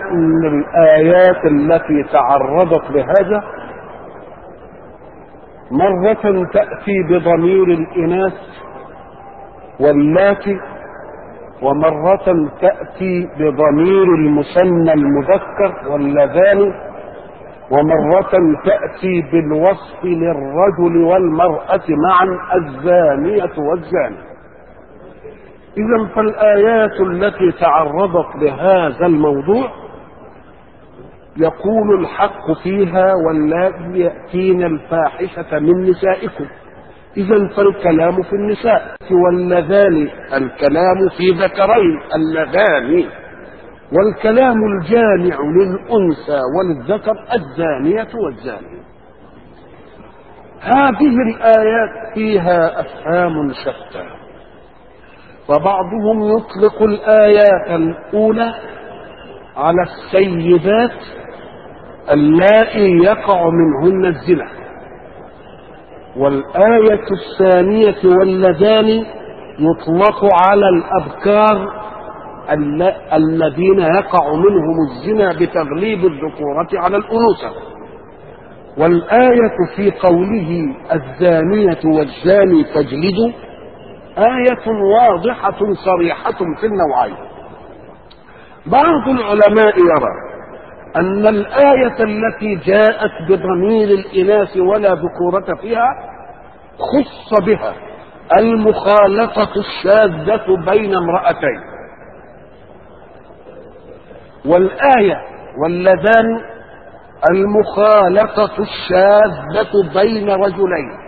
ان الايات التي تعرضت لهذا مرة تأتي بضمير الإناث واللاتي ومرة تأتي بضمير المثنى المذكر واللذان ومرة تأتي بالوصف للرجل والمرأة معا الزانية والزاني إذا فالآيات التي تعرضت لهذا الموضوع يقول الحق فيها واللاتي يأتين الفاحشة من نسائكم إذا فالكلام في النساء واللذان الكلام في ذكرين اللذان والكلام الجامع للأنثى والذكر الزانية والزاني هذه الآيات فيها أفهام شتى وبعضهم يطلق الآيات الأولى على السيدات اللائي يقع منهن الزنا والآية الثانية واللذان يطلق على الأبكار الذين يقع منهم الزنا بتغليب الذكورة على الأنوثة والآية في قوله الزانية والزاني فاجلدوا آية واضحة صريحة في النوعين بعض العلماء يرى أن الآية التي جاءت بضمير الإناث ولا ذكورة فيها خص بها المخالطة الشاذة بين امرأتين والآية واللذان المخالطة الشاذة بين رجلين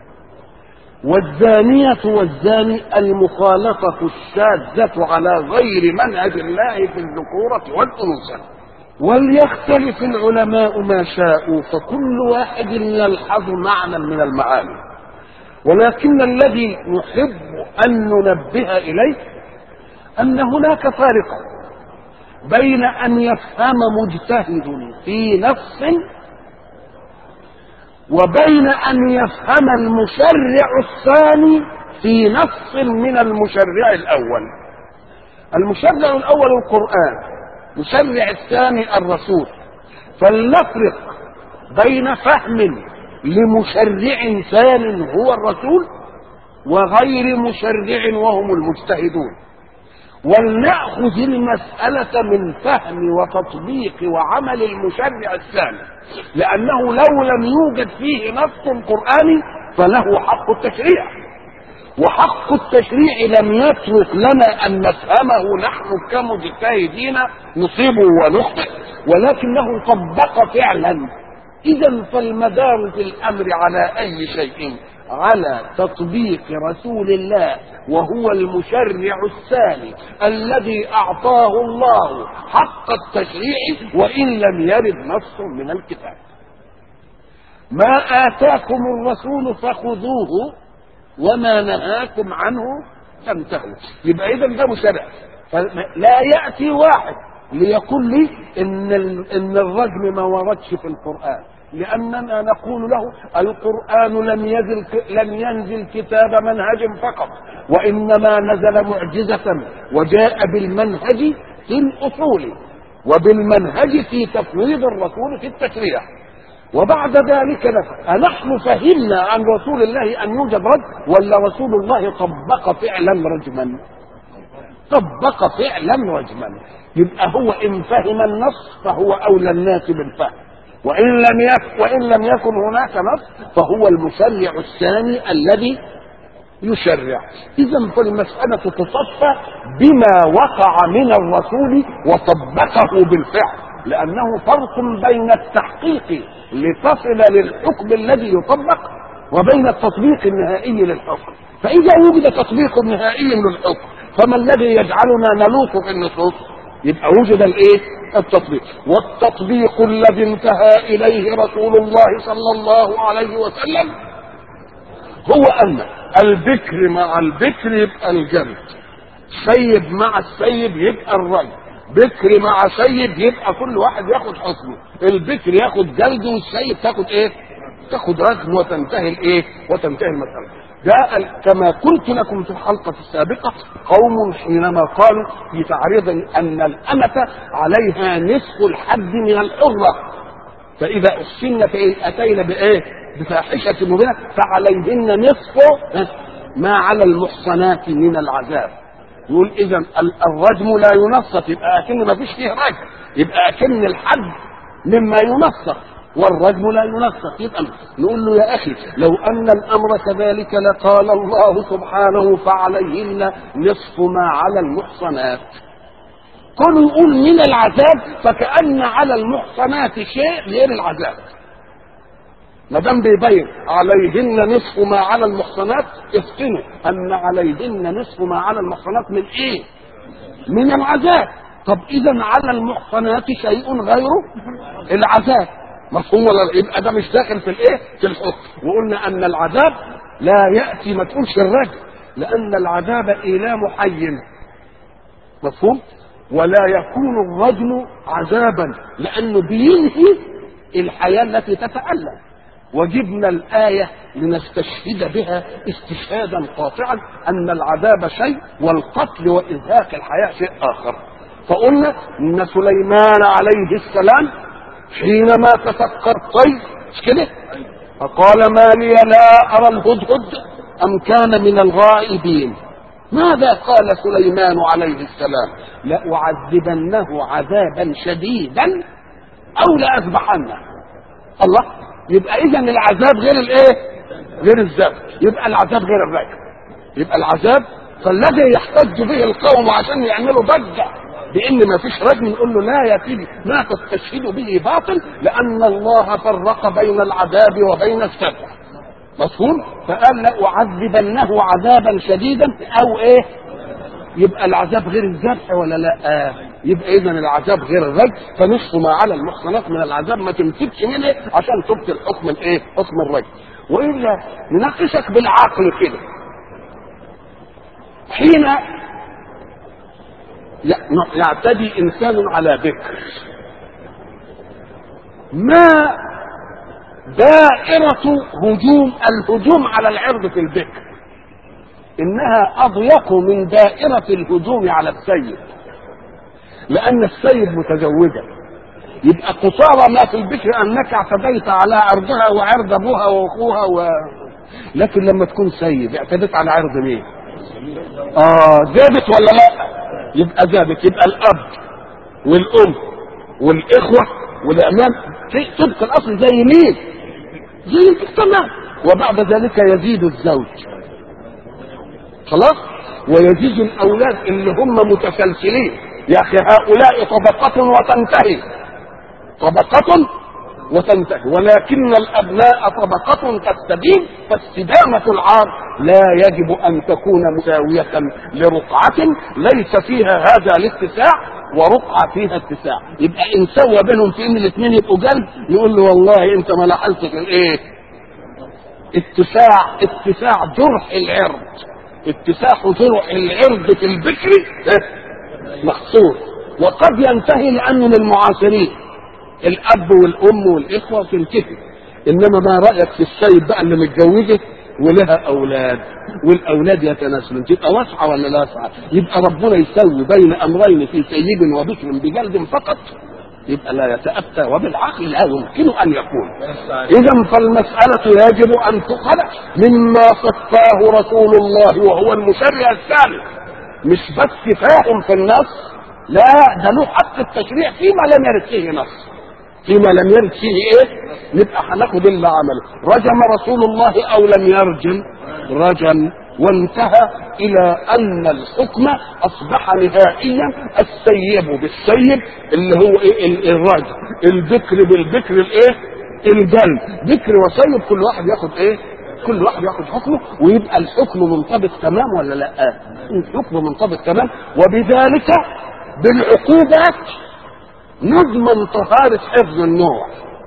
والزانية والزاني المخالطة الشاذة على غير منهج الله في الذكورة والأنوثة وليختلف العلماء ما شاءوا فكل واحد يلحظ معنى من المعاني ولكن الذي نحب أن ننبه إليه أن هناك فارقا بين أن يفهم مجتهد في نص وبين أن يفهم المشرع الثاني في نص من المشرع الأول المشرع الأول القرآن المشرع الثاني الرسول فلنفرق بين فهم لمشرع ثان هو الرسول وغير مشرع وهم المجتهدون ولنأخذ المسألة من فهم وتطبيق وعمل المشرع الثاني لأنه لو لم يوجد فيه نص قرآني فله حق التشريع وحق التشريع لم يترك لنا أن نفهمه نحن كمجتهدين نصيب ونخطئ ولكنه طبق فعلا إذا فالمدار في الأمر على أي شيء على تطبيق رسول الله وهو المشرع الثاني الذي اعطاه الله حق التشريع وان لم يرد نص من الكتاب ما اتاكم الرسول فخذوه وما نهاكم عنه فانتهوا يبقى اذا ده مشرع فلا ياتي واحد ليقول لي ان ان الرجم ما وردش في القران لأننا نقول له القرآن لم ينزل لم ينزل كتاب منهج فقط وإنما نزل معجزة وجاء بالمنهج في الأصول وبالمنهج في تفويض الرسول في التشريع وبعد ذلك أنحن فهمنا عن رسول الله أن يوجد رجم ولا رسول الله طبق فعلا رجما طبق فعلا رجما يبقى هو إن فهم النص فهو أولى الناس بالفهم وإن لم يكن وإن لم يكن هناك نص فهو المشرع الثاني الذي يشرع إذا فالمسألة تصفى بما وقع من الرسول وطبقه بالفعل لأنه فرق بين التحقيق لتصل للحكم الذي يطبق وبين التطبيق النهائي للحكم فإذا وجد تطبيق نهائي للحكم فما الذي يجعلنا نلوط في النصوص يبقى وجد الايه التطبيق والتطبيق الذي انتهى اليه رسول الله صلى الله عليه وسلم هو ان البكر مع البكر يبقى الجلد سيد مع السيد يبقى الرجل بكر مع سيد يبقى كل واحد ياخد حكمه البكر ياخد جلد والسيد تاخد ايه تاخد رجم وتنتهي الايه وتنتهي المساله جاء ال- كما قلت لكم في الحلقة السابقة قوم حينما قالوا في تعريض أن الأمة عليها نصف الحد من الحرة فإذا أحسن فإن أتينا بإيه؟ بفاحشة مبينة فعليهن نصف ما على المحصنات من العذاب. يقول إذا ال- الرجم لا ينصف يبقى أكن ما فيش فيه رجم يبقى أكن الحد مما ينصف والرجم لا ينصف يبقى نقول له يا أخي لو أن الأمر كذلك لقال الله سبحانه فعليهن نصف ما على المحصنات كونه يقول من العذاب فكأن على المحصنات شيء غير العذاب ما دام بيبين عليهن نصف ما على المحصنات افطنوا ان عليهن نصف ما على المحصنات من ايه؟ من العذاب طب اذا على المحصنات شيء غيره العذاب مفهوم ولا لا؟ يبقى ده مش داخل في الايه؟ في الحكم وقلنا ان العذاب لا ياتي ما تقولش الرجل لان العذاب ايلام حي مفهوم ولا يكون الرجل عذابا لانه بينهي الحياه التي تتالم وجبنا الايه لنستشهد بها استشهادا قاطعا ان العذاب شيء والقتل وازهاق الحياه شيء اخر فقلنا ان سليمان عليه السلام حينما تفكر طيب مش كده فقال ما لي لا ارى الهدهد ام كان من الغائبين ماذا قال سليمان عليه السلام لأعذبنه عذابا شديدا أو لأذبحنه الله يبقى إذا العذاب غير الإيه؟ غير الذبح يبقى العذاب غير الرجم يبقى العذاب فالذي يحتج به القوم عشان يعملوا ضجة بان ما فيش رجم نقول له لا يا سيدي ما تستشهد به باطل لان الله فرق بين العذاب وبين السبع مفهوم فقال لأعذبنه عذابا شديدا او ايه يبقى العذاب غير الذبح ولا لا آه. يبقى اذا العذاب غير الرجم فنصف ما على المحصنات من العذاب ما تمسكش منه عشان تبطل حكم الايه حكم الرجم والا نناقشك بالعقل كده حين يعتدي انسان على بكر ما دائرة هجوم الهجوم على العرض في البكر انها اضيق من دائرة الهجوم على السيد لان السيد متزوجة يبقى قصارى ما في البكر انك اعتديت على عرضها وعرض ابوها واخوها و... لكن لما تكون سيد اعتديت على عرض مين؟ اه زادت ولا لا؟ يبقى زادت يبقى الاب والام والاخوه والامام طبق الاصل زي مين؟ زي المجتمع وبعد ذلك يزيد الزوج خلاص ويزيد الاولاد اللي هم متسلسلين يا اخي هؤلاء طبقة وتنتهي طبقة وتنتهي ولكن الابناء طبقة تستديم فاستدامة العار لا يجب ان تكون مساوية لرقعة ليس فيها هذا الاتساع ورقعة فيها اتساع يبقى ان سوى بينهم في ان الاثنين يبقوا جنب يقول له والله انت ما لاحظتش الايه اتساع اتساع جرح العرض اتساع جرح العرض في البكر محصور وقد ينتهي لانه للمعاصرين الاب والام والاخوه تنتهي انما ما رايك في السيد بقى اللي متجوزه ولها اولاد والاولاد يتناسلون تبقى واسعه ولا لا واسعه يبقى ربنا يسوي بين امرين في سيد وبكر بجلد فقط يبقى لا يتاتى وبالعقل لا يمكن ان يكون اذا فالمساله يجب ان تؤخذ مما صفاه رسول الله وهو المشرع الثاني مش بس فاهم في النص لا ده له حق التشريع فيما لم يرد فيه نص فيما لم يرد فيه ايه نبقى هناخد اللي عمله رجم رسول الله او لم يرجم رجم وانتهى الى ان الحكم اصبح نهائيا السيب بالسيب اللي هو ايه الرجم البكر بالبكر الايه الجلد بكر وسيب كل واحد ياخد ايه كل واحد ياخد حكمه ويبقى الحكم منطبق تمام ولا لا الحكم منطبق تمام وبذلك بالعقوبات نضمن طهارة حفظ النوع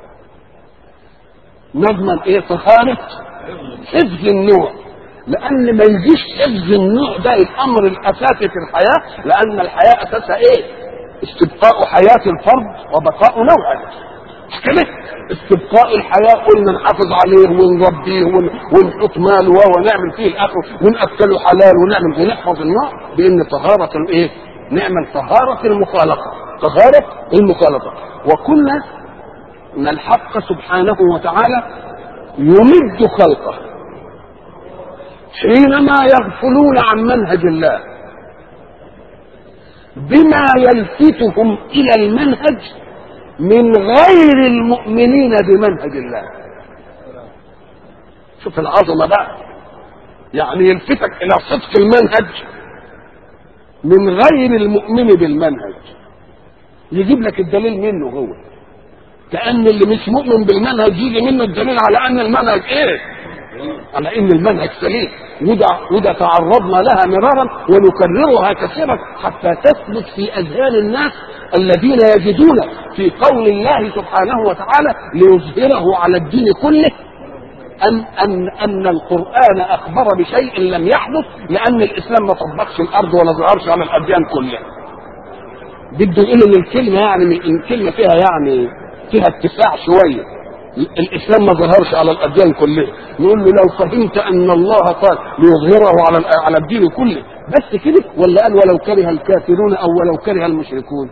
نضمن ايه طهارة حفظ النوع لان ما يجيش حفظ النوع ده الامر الاساسي في الحياة لان الحياة اساسها ايه استبقاء حياة الفرد وبقاء نوعه مش كده استبقاء الحياه قلنا نحافظ عليه ونربيه ون- ونحط ماله ونعمل فيه الاخر وناكله حلال ونعمل ونحفظ النوع بان طهاره الايه؟ نعمل طهاره المخالطه طهاره المخالطه وقلنا ان الحق سبحانه وتعالى يمد خلقه حينما يغفلون عن منهج الله بما يلفتهم الى المنهج من غير المؤمنين بمنهج الله شوف العظمه بقى يعني يلفتك الى صدق المنهج من غير المؤمن بالمنهج يجيب لك الدليل منه هو كأن اللي مش مؤمن بالمنهج يجي منه الدليل على أن المنهج إيه؟ على أن المنهج سليم وده وده تعرضنا لها مرارا ونكررها كثيرا حتى تثبت في أذهان الناس الذين يجدون في قول الله سبحانه وتعالى ليظهره على الدين كله أن أن أن القرآن أخبر بشيء لم يحدث لأن الإسلام ما طبقش الأرض ولا ظهرش على الأديان كلها. بده يقول ان الكلمه يعني من الكلمه فيها يعني فيها اتساع شويه الاسلام ما ظهرش على الاديان كلها نقول له لو فهمت ان الله قال ليظهره على على الدين كله بس كده ولا قال ولو كره الكافرون او ولو كره المشركون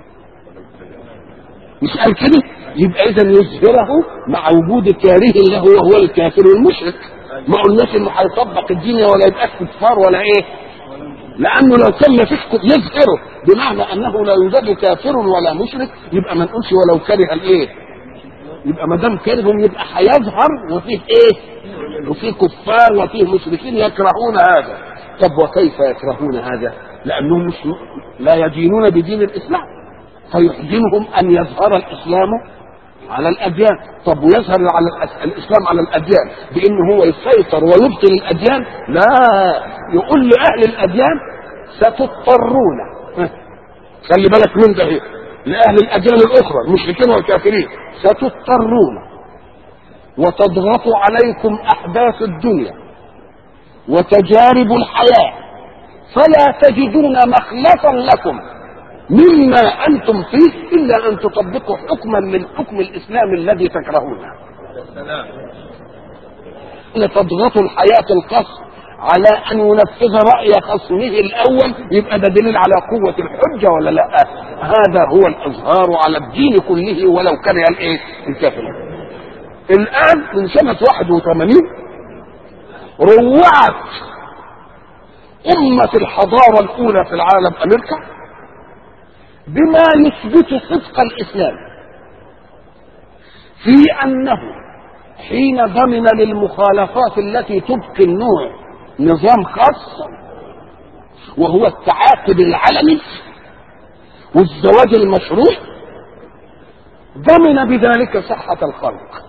مش قال كده يبقى اذا يظهره مع وجود كاره له وهو الكافر والمشرك ما قلناش انه هيطبق الدين ولا يبقى كفار ولا ايه لانه لو كان ما فيش يظهره بمعنى انه لا يوجد كافر ولا مشرك يبقى ما نقولش ولو كره الايه يبقى ما دام كرههم يبقى هيظهر وفيه ايه وفيه كفار وفيه مشركين يكرهون هذا طب وكيف يكرهون هذا لانهم مش لا يدينون بدين الاسلام فيحزنهم ان يظهر الاسلام على الاديان طب ويظهر على الأس- الاسلام على الاديان بان هو يسيطر ويبطل الاديان لا يقول لاهل الاديان ستضطرون ها، خلي بالك من ده هي. لاهل الاديان الاخرى المشركين والكافرين ستضطرون وتضغط عليكم احداث الدنيا وتجارب الحياه فلا تجدون مخلصا لكم مما انتم فيه الا ان تطبقوا حكما من حكم الاسلام الذي تكرهونه. ان تضغطوا الحياه القصر على ان ينفذ راي خصمه الاول يبقى ده دليل على قوه الحجه ولا لا؟ هذا هو الاظهار على الدين كله ولو كره الايه؟ الكافرون. الان من سنه 81 روعت امه الحضاره الاولى في العالم امريكا بما يثبت صدق الاسلام في انه حين ضمن للمخالفات التي تبقي النوع نظام خاص وهو التعاقد العلني والزواج المشروع ضمن بذلك صحة الخلق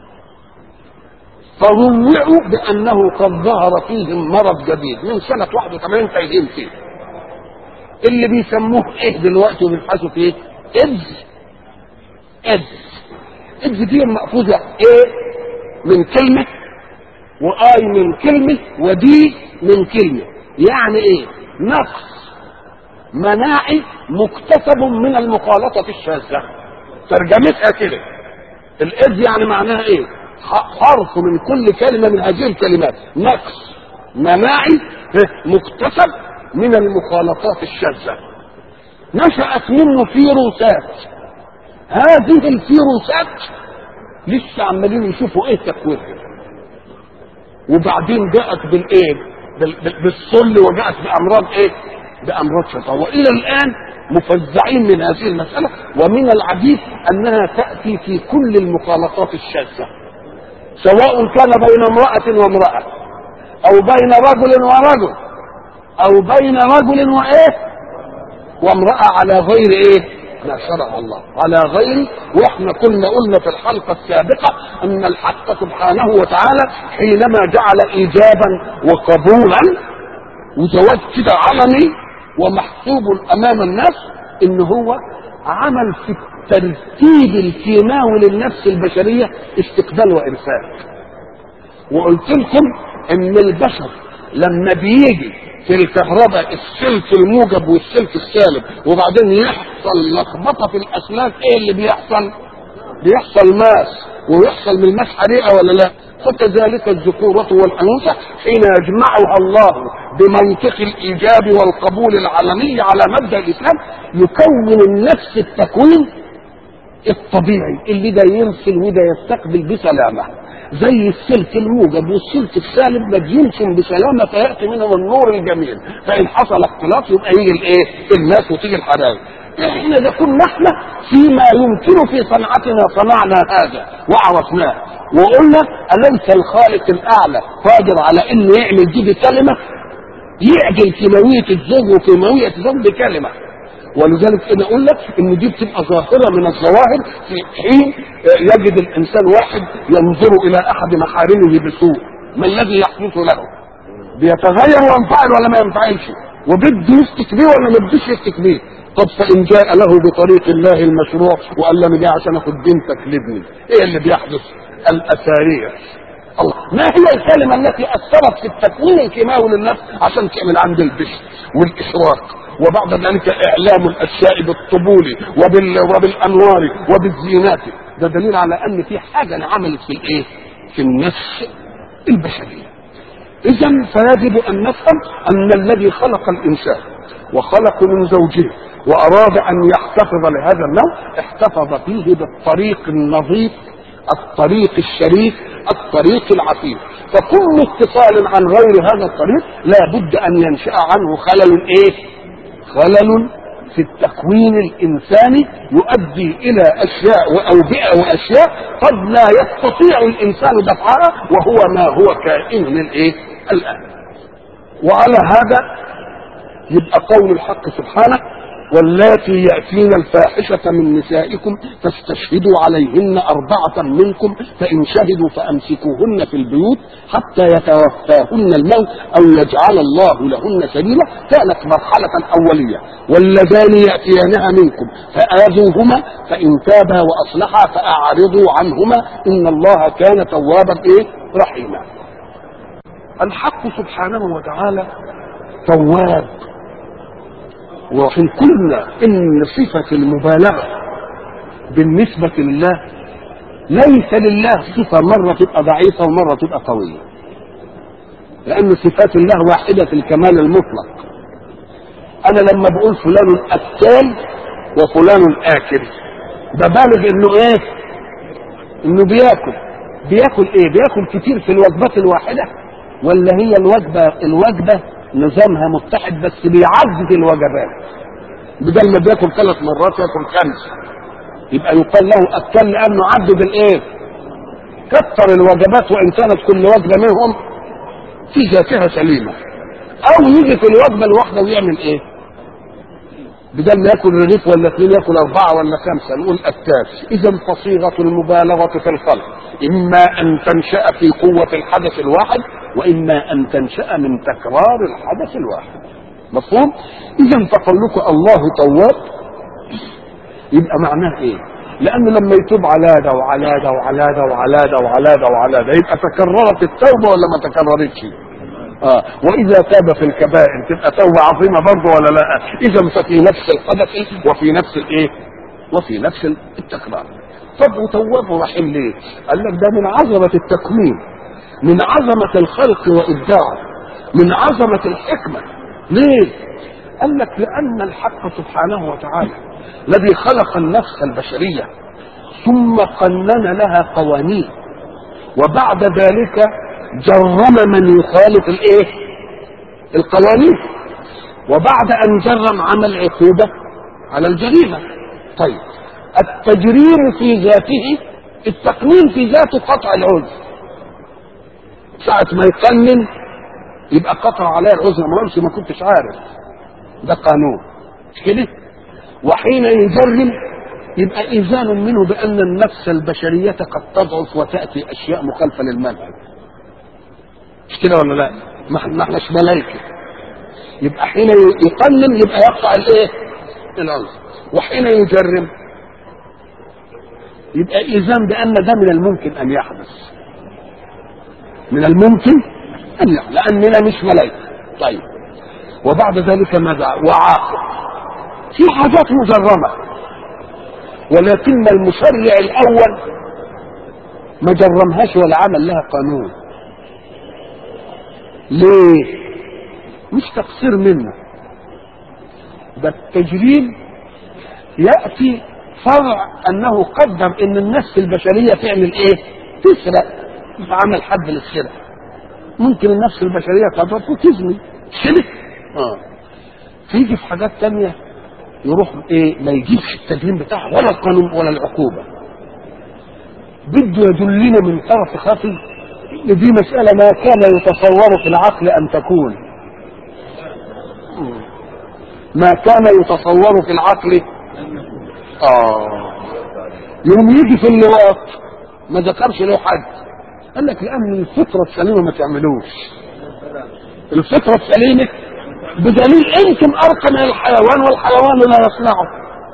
فروعوا بأنه قد ظهر فيهم مرض جديد من سنة 81 تايهين فيه اللي بيسموه ايه دلوقتي وبيبحثوا فيه ايدز ايدز ايدز دي مأخوذة ايه من كلمة واي من كلمة ودي من كلمة يعني ايه نقص مناعي مكتسب من المخالطة الشاذة ترجمتها كده الايدز يعني معناها ايه حرف من كل كلمة من هذه الكلمات نقص مناعي مكتسب من المخالطات الشاذة نشأت منه فيروسات هذه الفيروسات لسه عمالين يشوفوا ايه تكوينها وبعدين جاءت بالايه بال- بال- بالصل وجاءت بامراض ايه بامراض شيطان والى الان مفزعين من هذه المساله ومن العجيب انها تاتي في كل المخالطات الشاذه سواء كان بين امراه وامراه او بين رجل ورجل او بين رجل وايه وامرأة على غير ايه ما شرع الله على غير واحنا كنا قلنا في الحلقة السابقة ان الحق سبحانه وتعالى حينما جعل ايجابا وقبولا وزواج كده علني ومحسوب امام الناس ان هو عمل في الترتيب الكيماوي للنفس البشرية استقبال وارسال وقلت لكم ان البشر لما بيجي في الكهرباء السلك الموجب والسلك السالب وبعدين يحصل لخبطه في الاسلاك ايه اللي بيحصل؟ بيحصل ماس ويحصل من الماس حريقه ولا لا فكذلك الذكورة والأنوثة حين يجمعها الله بمنطق الإيجاب والقبول العالمي على مبدأ الإسلام يكون النفس التكوين الطبيعي اللي ده يرسل وده يستقبل بسلامة زي السلك الموجب والسلك السالب ما بيمشم بسلامة فيأتي منهم النور الجميل فإن حصل اختلاط يبقى يجي الإيه الناس وتيجي الحرائق احنا إذا كنا احنا فيما يمكن في صنعتنا صنعنا هذا وعرفناه وقلنا أليس الخالق الأعلى قادر على إنه يعمل دي بكلمة يعجل كيماوية الزوج وكيماوية الزوج بكلمة ولذلك انا اقول لك ان دي بتبقى ظاهره من الظواهر في حين يجد الانسان واحد ينظر الى احد محارمه بسوء ما الذي يحدث له؟ بيتغير وينفعل ولا ما ينفعلش وبده يفتك بيه ولا ما بدوش يفتك بيه طب فان جاء له بطريق الله المشروع وقال لي انا جاي عشان اخد بنتك لابني ايه اللي بيحدث؟ الاثاريه الله ما هي الكلمه التي اثرت في التكوين الكيماوي للنفس عشان تعمل عند البشر والاشراق وبعد ذلك اعلام الاشياء بالطبول وبال وبالانوار وبالزينات ده دليل على ان في حاجه انعملت في الايه؟ في النفس البشريه. اذا فيجب ان نفهم ان الذي خلق الانسان وخلق من زوجه واراد ان يحتفظ لهذا النوع احتفظ فيه بالطريق النظيف الطريق الشريف الطريق العفيف فكل اتصال عن غير هذا الطريق لا بد ان ينشا عنه خلل ايه خلل في التكوين الانساني يؤدي الى اشياء واوبئه واشياء قد لا يستطيع الانسان دفعها وهو ما هو كائن من ايه الان وعلى هذا يبقى قول الحق سبحانه واللاتي يأتين الفاحشة من نسائكم فاستشهدوا عليهن أربعة منكم فإن شهدوا فأمسكوهن في البيوت حتى يتوفاهن الموت أو يجعل الله لهن سبيلا كانت مرحلة أولية واللذان يأتيانها منكم فآذوهما فإن تابا وأصلحا فأعرضوا عنهما إن الله كان توابا إيه رحيما الحق سبحانه وتعالى تواب وإن قلنا إن صفة المبالغة بالنسبة لله ليس لله صفة مرة تبقى ضعيفة ومرة تبقى قوية لأن صفات الله واحدة الكمال المطلق أنا لما بقول فلان أكال وفلان آكل ببالغ إنه إيه؟ إنه بياكل بياكل إيه؟ بياكل كتير في الوجبات الواحدة ولا هي الوجبة الوجبة نظامها متحد بس بيعدد الوجبات بدل ما بياكل ثلاث مرات ياكل خمسه يبقى يقال له اكل لانه عدد الايه؟ كثر الوجبات وان كانت كل وجبه منهم في ذاتها سليمه او يجي في الوجبه الواحده ويعمل ايه؟ بدل ما ياكل رغيف ولا اثنين ياكل اربعه ولا خمسه نقول اكتاف اذا فصيغه المبالغه في الخلق اما ان تنشا في قوه الحدث الواحد واما ان تنشا من تكرار الحدث الواحد مفهوم اذا فقولك الله تواب يبقى معناه ايه لانه لما يتوب على ده وعلى ده وعلى ده وعلى ده وعلى ده وعلى ده يبقى تكررت التوبه ولا ما تكررتش آه. واذا تاب في الكبائر تبقى توبه عظيمه برضه ولا لا اذا ففي نفس الحدث وفي نفس الايه وفي نفس التكرار طب وتواب رحيم ليه قال لك ده من عظمه التكوين من عظمه الخلق وابداعه من عظمه الحكمه ليه قال لك لان الحق سبحانه وتعالى الذي خلق النفس البشريه ثم قنن لها قوانين وبعد ذلك جرم من يخالف الايه القوانين وبعد ان جرم عمل عقوبه على الجريمه طيب التجريم في ذاته التقنين في ذاته قطع العذر ساعة ما يقنن يبقى قطع عليه العذر ما قالش ما كنتش عارف ده قانون مش كده وحين يجرم يبقى إيذان منه بأن النفس البشرية قد تضعف وتأتي أشياء مخالفة للمنهج مش كده ولا لا؟ ما احناش ملائكة يبقى حين يقنن يبقى يقطع الايه؟ العذر وحين يجرم يبقى إيذان بأن ده من الممكن أن يحدث من الممكن أن يحدث لأننا مش ملائكة طيب وبعد ذلك ماذا وعاقب في حاجات مجرمة ولكن المشرع الاول ما جرمهاش ولا عمل لها قانون ليه مش تقصير منه ده التجريم ياتي فرع انه قدر ان النفس البشريه تعمل ايه تسرق عمل حد للسرقه ممكن النفس البشريه تضرب وتزني كده اه تيجي في حاجات تانية يروح ايه ما يجيبش التجريم بتاعه ولا القانون ولا العقوبه بده يدلنا من طرف خفي إن دي مسألة ما كان يتصور في العقل أن تكون ما كان يتصور في العقل آه يوم يجي في اللواط ما ذكرش له حد قال لك لأن الفطرة السليمة ما تعملوش الفطرة السليمة بدليل يمكن أرقى من الحيوان والحيوان لا يصنعه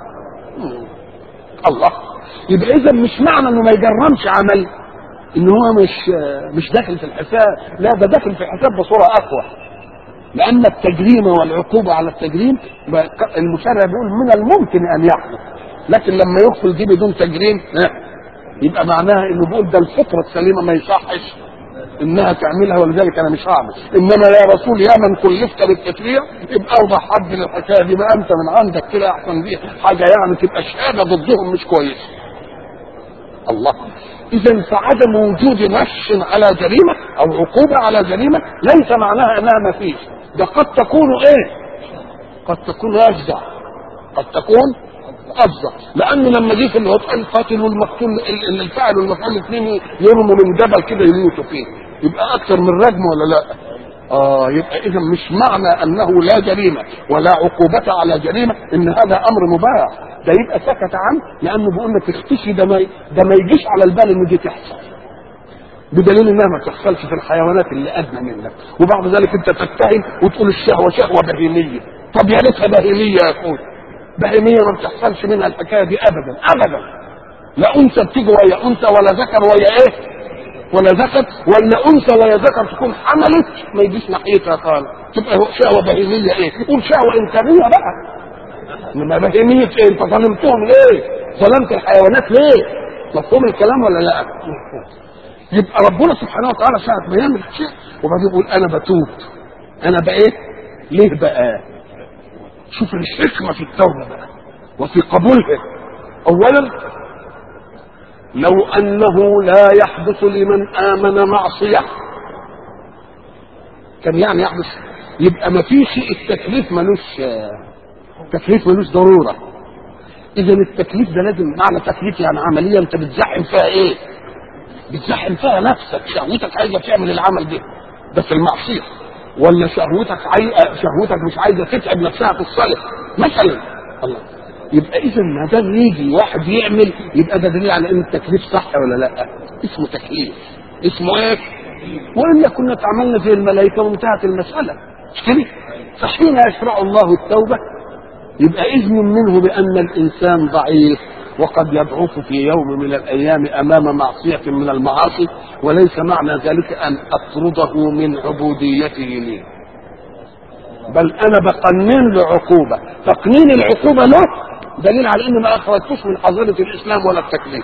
الله يبقى اذا مش معنى انه ما يجرمش عمل ان هو مش مش داخل في الحساب لا ده داخل في الحساب بصوره اقوى لان التجريم والعقوبه على التجريم المشرع بيقول من الممكن ان يحدث لكن لما يدخل دي بدون تجريم يبقى معناها انه بيقول ده الفطره السليمه ما يصحش انها تعملها ولذلك انا مش هعمل انما يا رسول يا من كلفت بالتشريع يبقى اوضح حد للحكايه دي ما انت من عندك كده احسن دي حاجه يعني تبقى شهاده ضدهم مش كويسه الله اذا فعدم وجود نش على جريمه او عقوبه على جريمه ليس معناها انها ما فيش ده قد تكون ايه قد تكون افزع قد تكون افزع لان لما جه في الوضع القاتل والمقتول الفاعل والمفعول الاثنين يرموا من جبل كده يموتوا فيه يبقى اكثر من رجم ولا لا اه يبقى اذا مش معنى انه لا جريمه ولا عقوبه على جريمه ان هذا امر مباح ده يبقى سكت عنه لانه بيقول لك اختشي ده ما ده ما يجيش على البال ان دي تحصل بدليل انها ما تحصلش في الحيوانات اللي ادنى منك وبعد ذلك انت تتهم وتقول الشهوه شهوه بهيميه طب يا ريتها بهيميه يا اخوي بهيميه ما بتحصلش منها الحكايه دي ابدا ابدا لا انثى بتيجي ويا انثى ولا ذكر ويا ايه ولا ذكر ولا انثى ويا ذكر تكون حملت ما يجيش ناحيتها خالص تبقى شهوه بهيميه ايه قول شهوه انسانيه بقى انما بهيميه ايه انت ظلمتهم ليه ظلمت الحيوانات ليه مفهوم الكلام ولا لا يبقى ربنا سبحانه وتعالى ساعة ما يعمل شيء وبعدين يقول انا بتوب انا بقيت ليه بقى شوف الحكمة في التوبة بقى وفي قبولها اولا لو انه لا يحدث لمن امن معصية كان يعني يحدث يبقى ما فيش التكليف ملوش تكليف ملوش ضرورة اذا التكليف ده لازم معنى تكليف يعني عملية انت بتزحم فيها ايه بتزحم فيها نفسك شهوتك عايزة تعمل العمل ده ده في المعصية ولا شهوتك عاي... شهوتك مش عايزة تتعب نفسها في الصلاة مثلا الله يبقى اذا ما دام يجي واحد يعمل يبقى ده دليل على ان التكليف صح ولا لا اسمه تكليف اسمه ايه والا كنا تعملنا زي الملائكه وانتهت المساله مش كده فحين يشرع الله التوبه يبقى اذن منه بان الانسان ضعيف وقد يضعف في يوم من الايام امام معصيه من المعاصي وليس معنى ذلك ان اطرده من عبوديته لي بل انا بقنن له عقوبه تقنين العقوبه له دليل على ان ما اخرجتوش من حظيره الاسلام ولا التكليف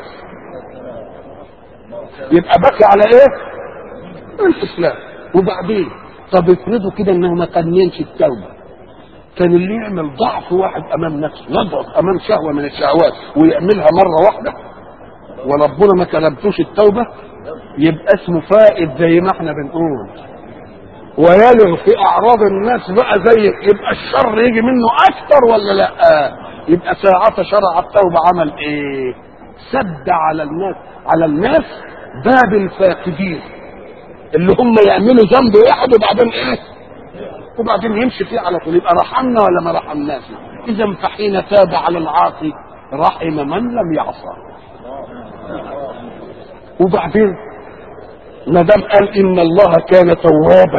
يبقى بكي على ايه الاسلام وبعدين طب افرضوا كده انه ما قننش التوبه كان اللي يعمل ضعف واحد امام نفسه يضعف امام شهوه من الشهوات ويعملها مره واحده وربنا ما كلمتوش التوبه يبقى اسمه فائد زي ما احنا بنقول ويلغ في اعراض الناس بقى زي يبقى الشر يجي منه اكتر ولا لا يبقى ساعة شرع التوبة عمل ايه سد على الناس على الناس باب الفاقدين اللي هم يعملوا ذنب واحد وبعدين ايه وبعدين يمشي فيه على طول يبقى رحمنا ولا ما رحمناش اذا فحين تاب على العاصي رحم من لم يعصى وبعدين ما دام قال ان الله كان توابا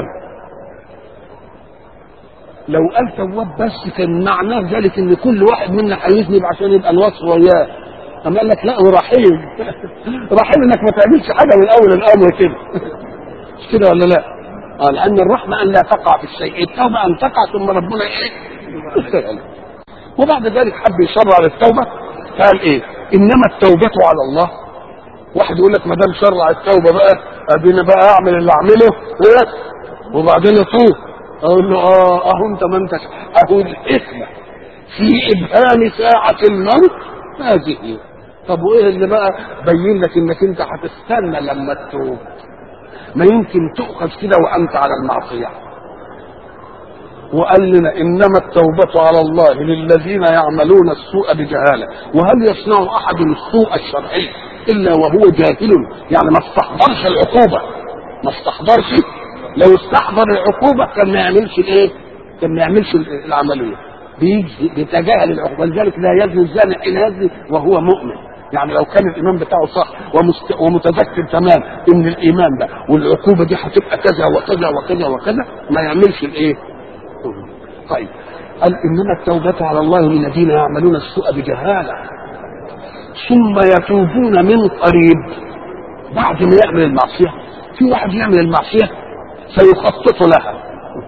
لو قال تواب بس كان معناه ذلك ان كل واحد منا هيذنب عشان يبقى الوصف وياه اما قال لك لا ورحيم رحيم انك ما تعملش حاجه من اول الامر كده مش كده ولا لا؟ اه لان الرحمه ان لا تقع في الشيء التوبه ان تقع ثم ربنا ايه؟ يستر عليك وبعد ذلك حب يشرع للتوبه قال ايه؟ انما التوبه على الله واحد يقول لك ما دام شرع التوبه بقى اديني بقى اعمل اللي اعمله إيه؟ وبعدين اتوب اقول له اه اهو انت ما انت اهو الحكمه في ابهام ساعه الموت هذه طب وايه اللي بقى بين لك انك انت هتستنى لما تتوب ما يمكن تؤخذ كده وانت على المعصيه وقال لنا انما التوبه على الله للذين يعملون السوء بجهاله وهل يصنع احد السوء الشرعي الا وهو جاهل يعني ما استحضرش العقوبه ما استحضرش لو استحضر العقوبه كان ما يعملش الايه كان ما يعملش العمليه بيجي بيتجاهل العقوبه لذلك لا يزني الزاني حين يزني وهو مؤمن يعني لو كان الايمان بتاعه صح ومست... ومتذكر تمام ان الايمان ده والعقوبه دي هتبقى كذا وكذا وكذا وكذا ما يعملش الايه طيب قال انما التوبه على الله للذين يعملون السوء بجهاله ثم يتوبون من قريب بعد ما يعمل المعصيه في واحد يعمل المعصيه فيخطط لها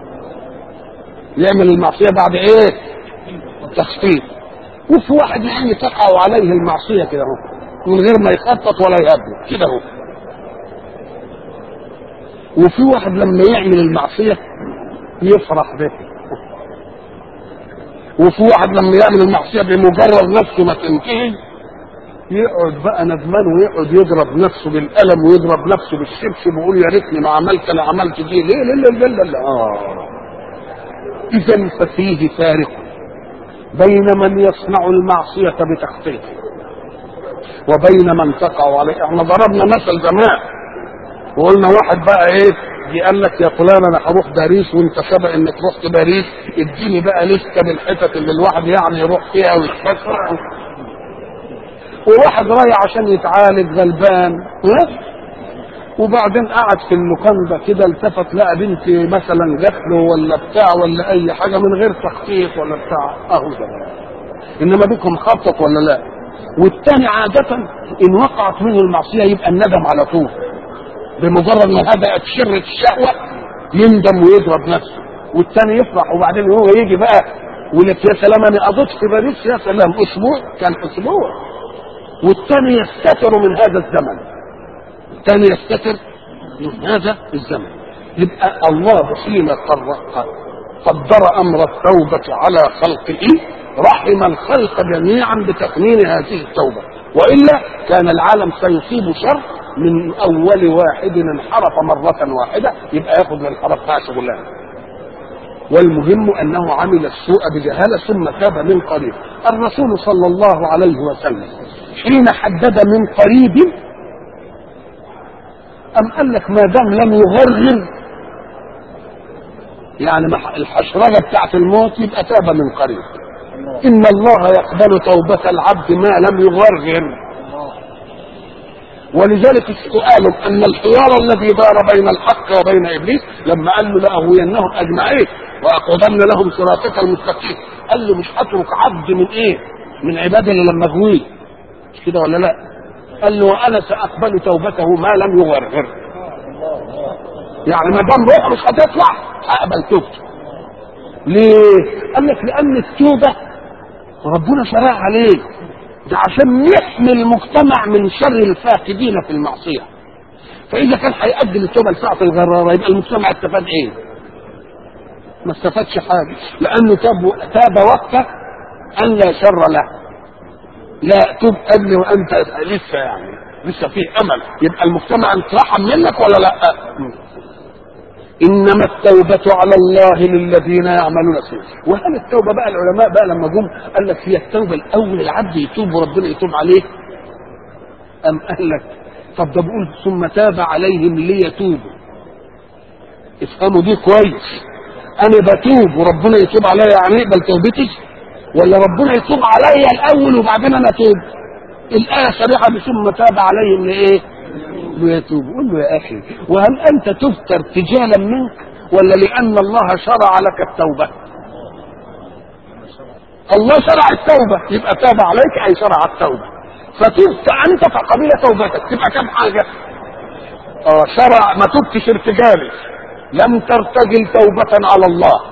يعمل المعصيه بعد ايه تخطيط وفي واحد يعني تقع عليه المعصيه كده اهو من غير ما يخطط ولا يهبل كده اهو وفي واحد لما يعمل المعصيه يفرح بها وفي واحد لما يعمل المعصيه بمجرد نفسه ما تنتهي يقعد بقى ندمان ويقعد يضرب نفسه بالقلم ويضرب نفسه بالشبشب ويقول يا ريتني ما عملت انا عملت دي ليه لا لا لا لا اه اذا ففيه فارق بين من يصنع المعصيه بتخطيط وبين من تقع عليه احنا ضربنا مثل زمان وقلنا واحد بقى ايه جه قال لك يا فلان انا هروح باريس وانت سبق انك رحت باريس اديني بقى لسته بالحتت اللي الواحد يعني يروح فيها ويتفسح وواحد رايح عشان يتعالج غلبان ها؟ وبعدين قعد في اللوكاندا كده التفت لقى بنت مثلا جات له ولا بتاع ولا اي حاجه من غير تخطيط ولا بتاع اهو ده انما بكم خطط ولا لا والتاني عادة ان وقعت منه المعصية يبقى الندم على طول بمجرد ما هدأت شرة الشهوة يندم ويضرب نفسه والتاني يفرح وبعدين هو يجي بقى ويقول لك يا سلام انا قضيت في باريس يا سلام اسبوع كان اسبوع والتاني يستتر من هذا الزمن الثاني يستتر من هذا الزمن يبقى الله حين قدر امر التوبه على خلقه رحم الخلق جميعا بتقنين هذه التوبه والا كان العالم سيصيب شر من اول واحد انحرف مره واحده يبقى ياخذ من الحرف بتاع شغلانه والمهم انه عمل السوء بجهاله ثم تاب من قريب الرسول صلى الله عليه وسلم حين حدد من قريب أم قال لك ما دام لم يغرغر يعني الحشرجة بتاعت الموت يبقى تاب من قريب إن الله يقبل توبة العبد ما لم يغرغر ولذلك السؤال أن الحوار الذي دار بين الحق وبين إبليس لما قال له لأغوينهم أجمعين وأقعدن لهم صراطك المستقيم قال له مش هترك عبد من إيه؟ من عبادي اللي لما أغويه مش كده ولا لا؟ قال له وانا ساقبل توبته ما لم يغرغر يعني ما دام روح مش هتطلع هقبل توبته ليه؟ قال لك لان التوبه ربنا شرع عليه ده عشان يحمي المجتمع من شر الفاقدين في المعصيه فاذا كان هيقدم التوبه لساعه الغراره يبقى المجتمع استفاد ايه؟ ما استفادش حاجه لانه تاب تاب وقت ان لا شر له لا تب قبل وانت لسه يعني لسه فيه امل يبقى المجتمع اترحم منك ولا لا انما التوبة على الله للذين يعملون السوء وهل التوبة بقى العلماء بقى لما جم قال لك هي التوبة الاول العبد يتوب وربنا يتوب عليه ام قال لك طب ده بيقول ثم تاب عليهم ليتوبوا افهموا دي كويس انا بتوب وربنا يتوب عليا يعني يقبل توبتي ولا ربنا يتوب عليا الاول وبعدين انا اتوب الايه صريحه ثم تاب عليهم لايه ليتوب قول له يا اخي وهل انت تبت ارتجالا منك ولا لان الله شرع لك التوبه الله شرع التوبه يبقى تاب عليك اي شرع التوبه فتبت انت فقبل توبتك تبقى كم حاجه اه شرع ما تبتش ارتجالي لم ترتجل توبه على الله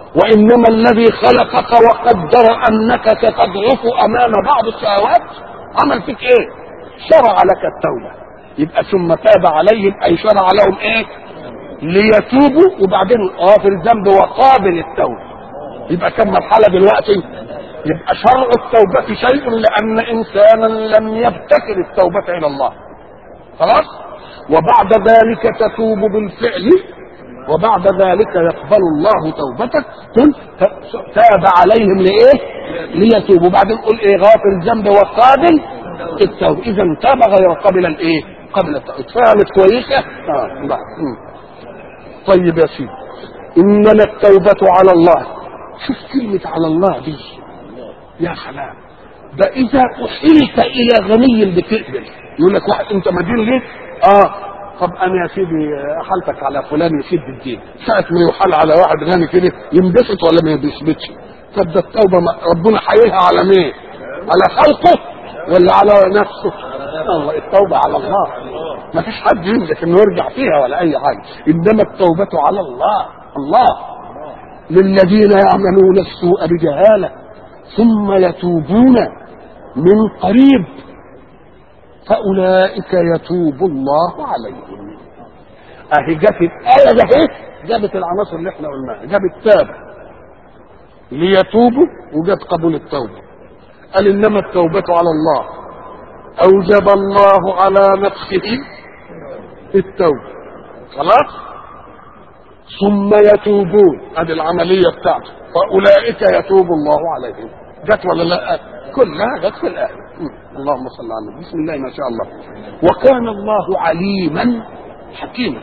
وانما الذي خلقك وقدر انك ستضعف امام بعض الشهوات عمل فيك ايه شرع لك التوبه يبقى ثم تاب عليهم اي شرع لهم ايه ليتوبوا وبعدين غافر الذنب وقابل التوبه يبقى كم مرحله دلوقتي يبقى شرع التوبه شيء لان انسانا لم يبتكر التوبه الى الله خلاص وبعد ذلك تتوب بالفعل وبعد ذلك يقبل الله توبتك ثم تاب عليهم لايه ليتوبوا بعدين قل ايه غافر الذنب وقابل التوبه اذا تاب غير قبل الايه قبل التوبه اتفهمت كويسه اه لا. طيب يا سيدي انما التوبه على الله شوف كلمه على الله دي يا سلام ده اذا احيلت الى غني بتقبل يقول لك واحد انت مدين ليه اه طب انا يا سيدي احالتك على فلان يسد الدين ساعة ما يحال على واحد غني كده ينبسط ولا ما ينبسطش طب ده التوبة ربنا حيلها على مين على خلقه ولا على نفسه الله التوبة على الله ما فيش حد يملك انه يرجع فيها ولا اي حاجة انما التوبة على الله الله للذين يعملون السوء بجهالة ثم يتوبون من قريب فأولئك يتوب الله عليهم أهي جت الآية ده إيه؟ جابت العناصر اللي احنا قلناها جابت تاب ليتوبوا وجاب قبول التوبة قال إنما التوبة على الله أوجب الله على نفسه التوبة خلاص ثم يتوبون هذه العملية بتاعته فأولئك يتوب الله عليهم جت ولا لا كلها جت في الآية اللهم صل على النبي بسم الله ما شاء الله وكان الله عليما حكيما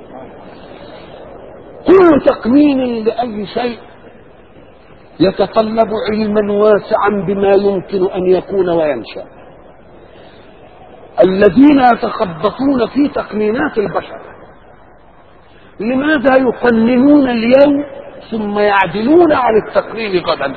كل تقنين لأي شيء يتطلب علما واسعا بما يمكن أن يكون وينشأ الذين يتخبطون في تقنينات البشر لماذا يقننون اليوم ثم يعدلون عن التقنين غدا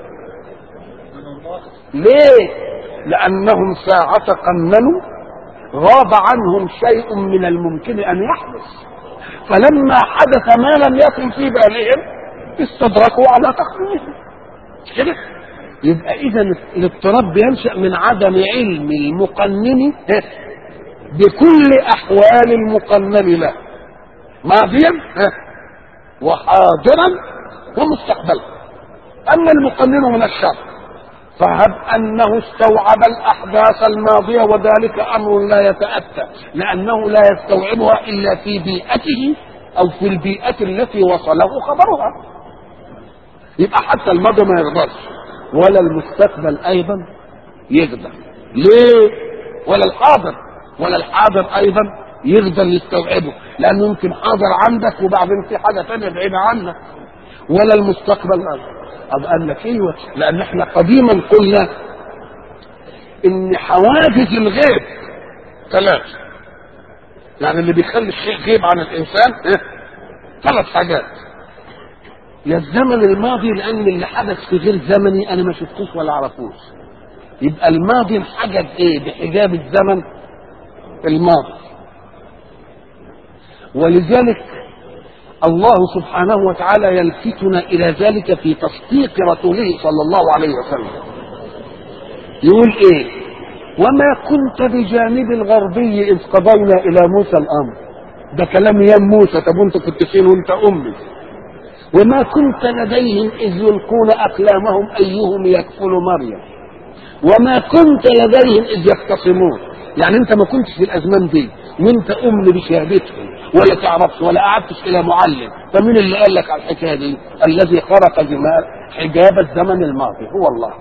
ليه لأنهم ساعة قننوا غاب عنهم شيء من الممكن أن يحدث فلما حدث ما لم يكن في بالهم استدركوا على تقنينهم كده يبقى إذا الاضطراب بينشأ من عدم علم المقنن بكل أحوال المقنن له ماضيا وحاضرا ومستقبلا أما المقنن من الشر فهب انه استوعب الاحداث الماضيه وذلك امر لا يتاتى لانه لا يستوعبها الا في بيئته او في البيئه التي وصله خبرها يبقى حتى الماضي ما يقدرش ولا المستقبل ايضا يقدر ليه ولا الحاضر ولا الحاضر ايضا يقدر يستوعبه لانه يمكن حاضر عندك وبعدين في حاجه ثانيه بعيده عنك ولا المستقبل أيضا. طب قال لك ايوه لان احنا قديما قلنا ان حواجز الغيب ثلاث يعني اللي بيخلي الشيء غيب عن الانسان إيه؟ ثلاث حاجات يا الزمن الماضي لان اللي حدث في غير زمني انا ما شفتوش ولا اعرفوش يبقى الماضي انحجب ايه بحجاب الزمن الماضي ولذلك الله سبحانه وتعالى يلفتنا الى ذلك في تصديق رسوله صلى الله عليه وسلم يقول ايه وما كنت بجانب الغربي اذ قضينا الى موسى الامر ده كلام يا موسى طب وانت كنت فين وانت امي وما كنت لديهم اذ يلقون اقلامهم ايهم يكفل مريم وما كنت لديهم اذ يختصمون يعني انت ما كنتش في الازمان دي وانت ام بشهادتهم ولا تعرفش ولا قعدتش الى معلم فمين اللي قال لك على الحكايه دي الذي خرق جمال حجاب الزمن الماضي هو الله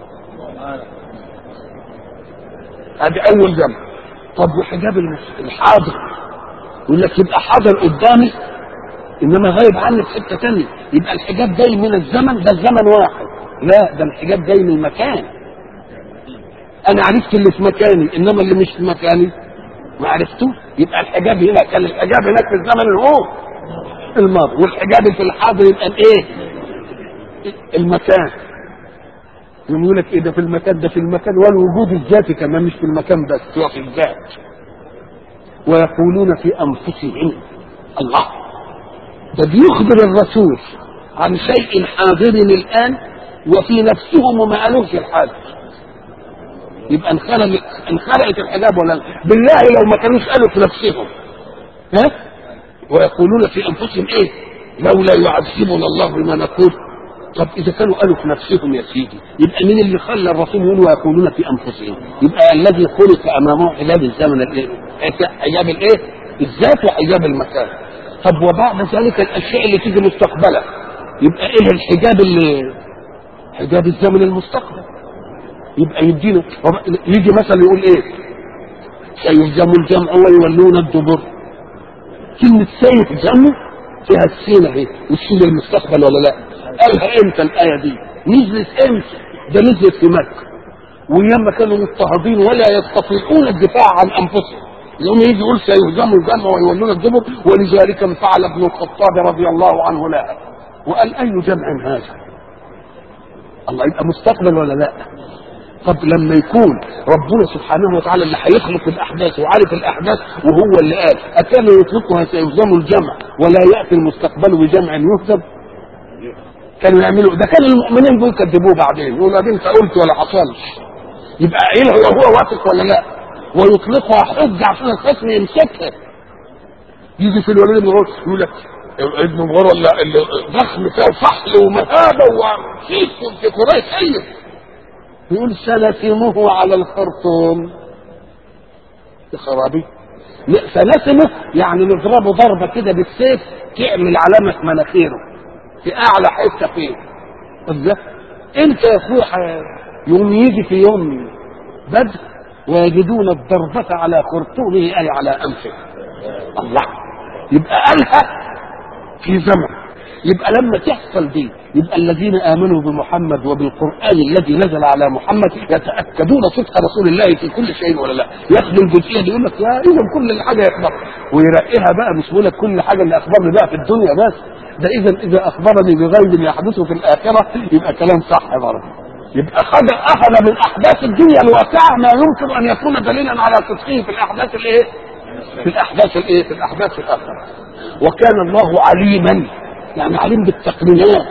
ادي اول زمن طب وحجاب الحاضر يقول لك يبقى حاضر قدامي انما غايب عني في حته ثانيه يبقى الحجاب جاي من الزمن ده الزمن واحد لا ده الحجاب جاي من المكان انا عرفت اللي في مكاني انما اللي مش في مكاني ما عرفتوش يبقى الحجاب هنا كان الحجاب هناك في الزمن اللي هو الماضي والحجاب في الحاضر يبقى الايه المكان يقول لك ايه ده في المكان ده في المكان والوجود الذاتي كمان مش في المكان بس هو في الذات ويقولون في انفسهم الله ده بيخبر الرسول عن شيء حاضر الان وفي نفسهم وما قالوش الحاضر يبقى انخلق انخلقت الحجاب ولا لا بالله لو ما كانوش قالوا في نفسهم ها ويقولون في انفسهم ايه لولا يعذبنا الله بما نقول طب اذا كانوا قالوا في نفسهم يا سيدي يبقى مين اللي خلى الرسول يقول ويقولون في انفسهم يبقى الذي خلق امامه حجاب الزمن الايه حجاب الايه الذات وحجاب المكان طب وبعد ذلك الاشياء اللي تيجي مستقبلا يبقى ايه الحجاب اللي حجاب الزمن المستقبل يبقى يدينا يجي مثلا يقول ايه سيهزم الجمع ويولون الدبر كلمة سيهزم فيها السين اهي والسين المستقبل ولا لا قالها امتى الايه دي نزلت امتى ده نزلت في مكه وياما كانوا مضطهدين ولا يستطيعون الدفاع عن انفسهم يوم يجي يقول سيهزموا الجمع ويولون الدبر ولذلك انفعل ابن الخطاب رضي الله عنه لها وقال اي جمع هذا الله يبقى مستقبل ولا لا طب لما يكون ربنا سبحانه وتعالى اللي هيخلق الاحداث وعارف الاحداث وهو اللي قال اكان يطلقها سيهزم الجمع ولا ياتي المستقبل بجمع يهزم كانوا يعملوا ده كان المؤمنين دول كذبوه بعدين يقولوا ادي انت قلت ولا حصلش يبقى ايه هو هو واثق ولا لا ويطلقها حجه عشان الخصم يمسكها يجي في الوليد بن غور يقول لك ابن غور ولا ضخم فيها فحل ومهابه وشيك في قريش ايه يقول سنسمه على الخرطوم يا خرابي سنسمه يعني نضربه ضربه كده بالسيف تعمل علامه مناخيره في اعلى حته فيه الله انت يا اخويا يوم يجي في يوم بدر ويجدون الضربة على خرطومه أي على أنفه الله يبقى قالها في زمن يبقى لما تحصل دي يبقى الذين امنوا بمحمد وبالقران الذي نزل على محمد يتاكدون صدق رسول الله في كل شيء ولا لا ياخدوا الجزئيه دي يقول لك يا اذا كل حاجه يخبر ويرقيها بقى مش بيقول لك كل حاجه اللي اخبرني بقى في الدنيا بس ده اذا اذا اخبرني بغيب يحدث في الاخره يبقى كلام صح برضه يبقى خد اخذ من احداث الدنيا الواقعه ما يمكن ان يكون دليلا على صدقه في الاحداث الايه؟ في الاحداث الايه؟ في الاحداث الاخره وكان الله عليما يعني عليم بالتقنينات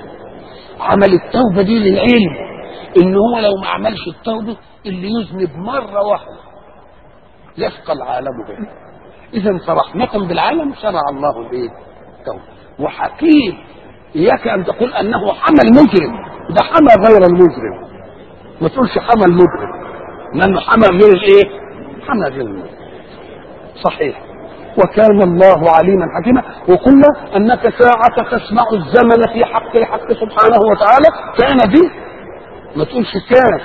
عمل التوبة دي للعلم ان هو لو ما عملش التوبة اللي يذنب مرة واحدة يشقى العالم به اذا فرحمة بالعالم شرع الله الايه التوبة وحكيم اياك ان تقول انه حمى المجرم ده حمى غير المجرم ما تقولش حمى المجرم لانه حمى غير الايه حمى غير المجرم صحيح وكان الله عليما حكيما وقلنا انك ساعة تسمع الزمن في حق الحق سبحانه وتعالى كان دي ما تقولش كان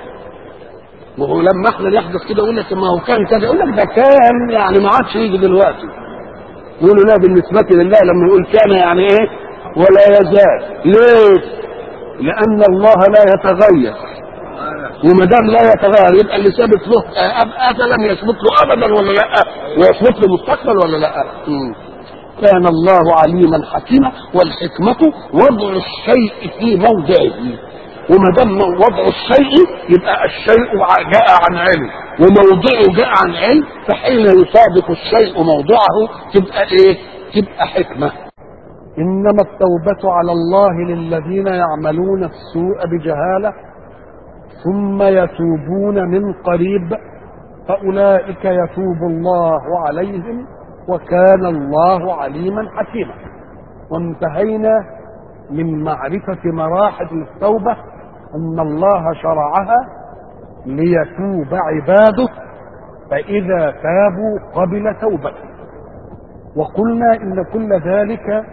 ما هو لما احنا يحدث كده يقول لك ما هو كان كذا يقول لك ده كان يعني ما عادش يجي دلوقتي يقولوا لا بالنسبة لله لما يقول كان يعني ايه ولا يزال ليه؟ لأن الله لا يتغير وما دام لا يتغير يبقى اللي ثابت له ازلا يثبت له ابدا ولا لا ويثبت له مستقبل ولا لا مم. كان الله عليما حكيما والحكمة وضع الشيء في موضعه وما دام وضع الشيء يبقى الشيء جاء عن علم وموضعه جاء عن علم فحين يصادق الشيء موضعه تبقى ايه؟ تبقى حكمة إنما التوبة على الله للذين يعملون السوء بجهالة ثم يتوبون من قريب فأولئك يتوب الله عليهم وكان الله عليما حكيما وانتهينا من معرفة مراحل التوبة أن الله شرعها ليتوب عباده فإذا تابوا قبل توبته وقلنا إن كل ذلك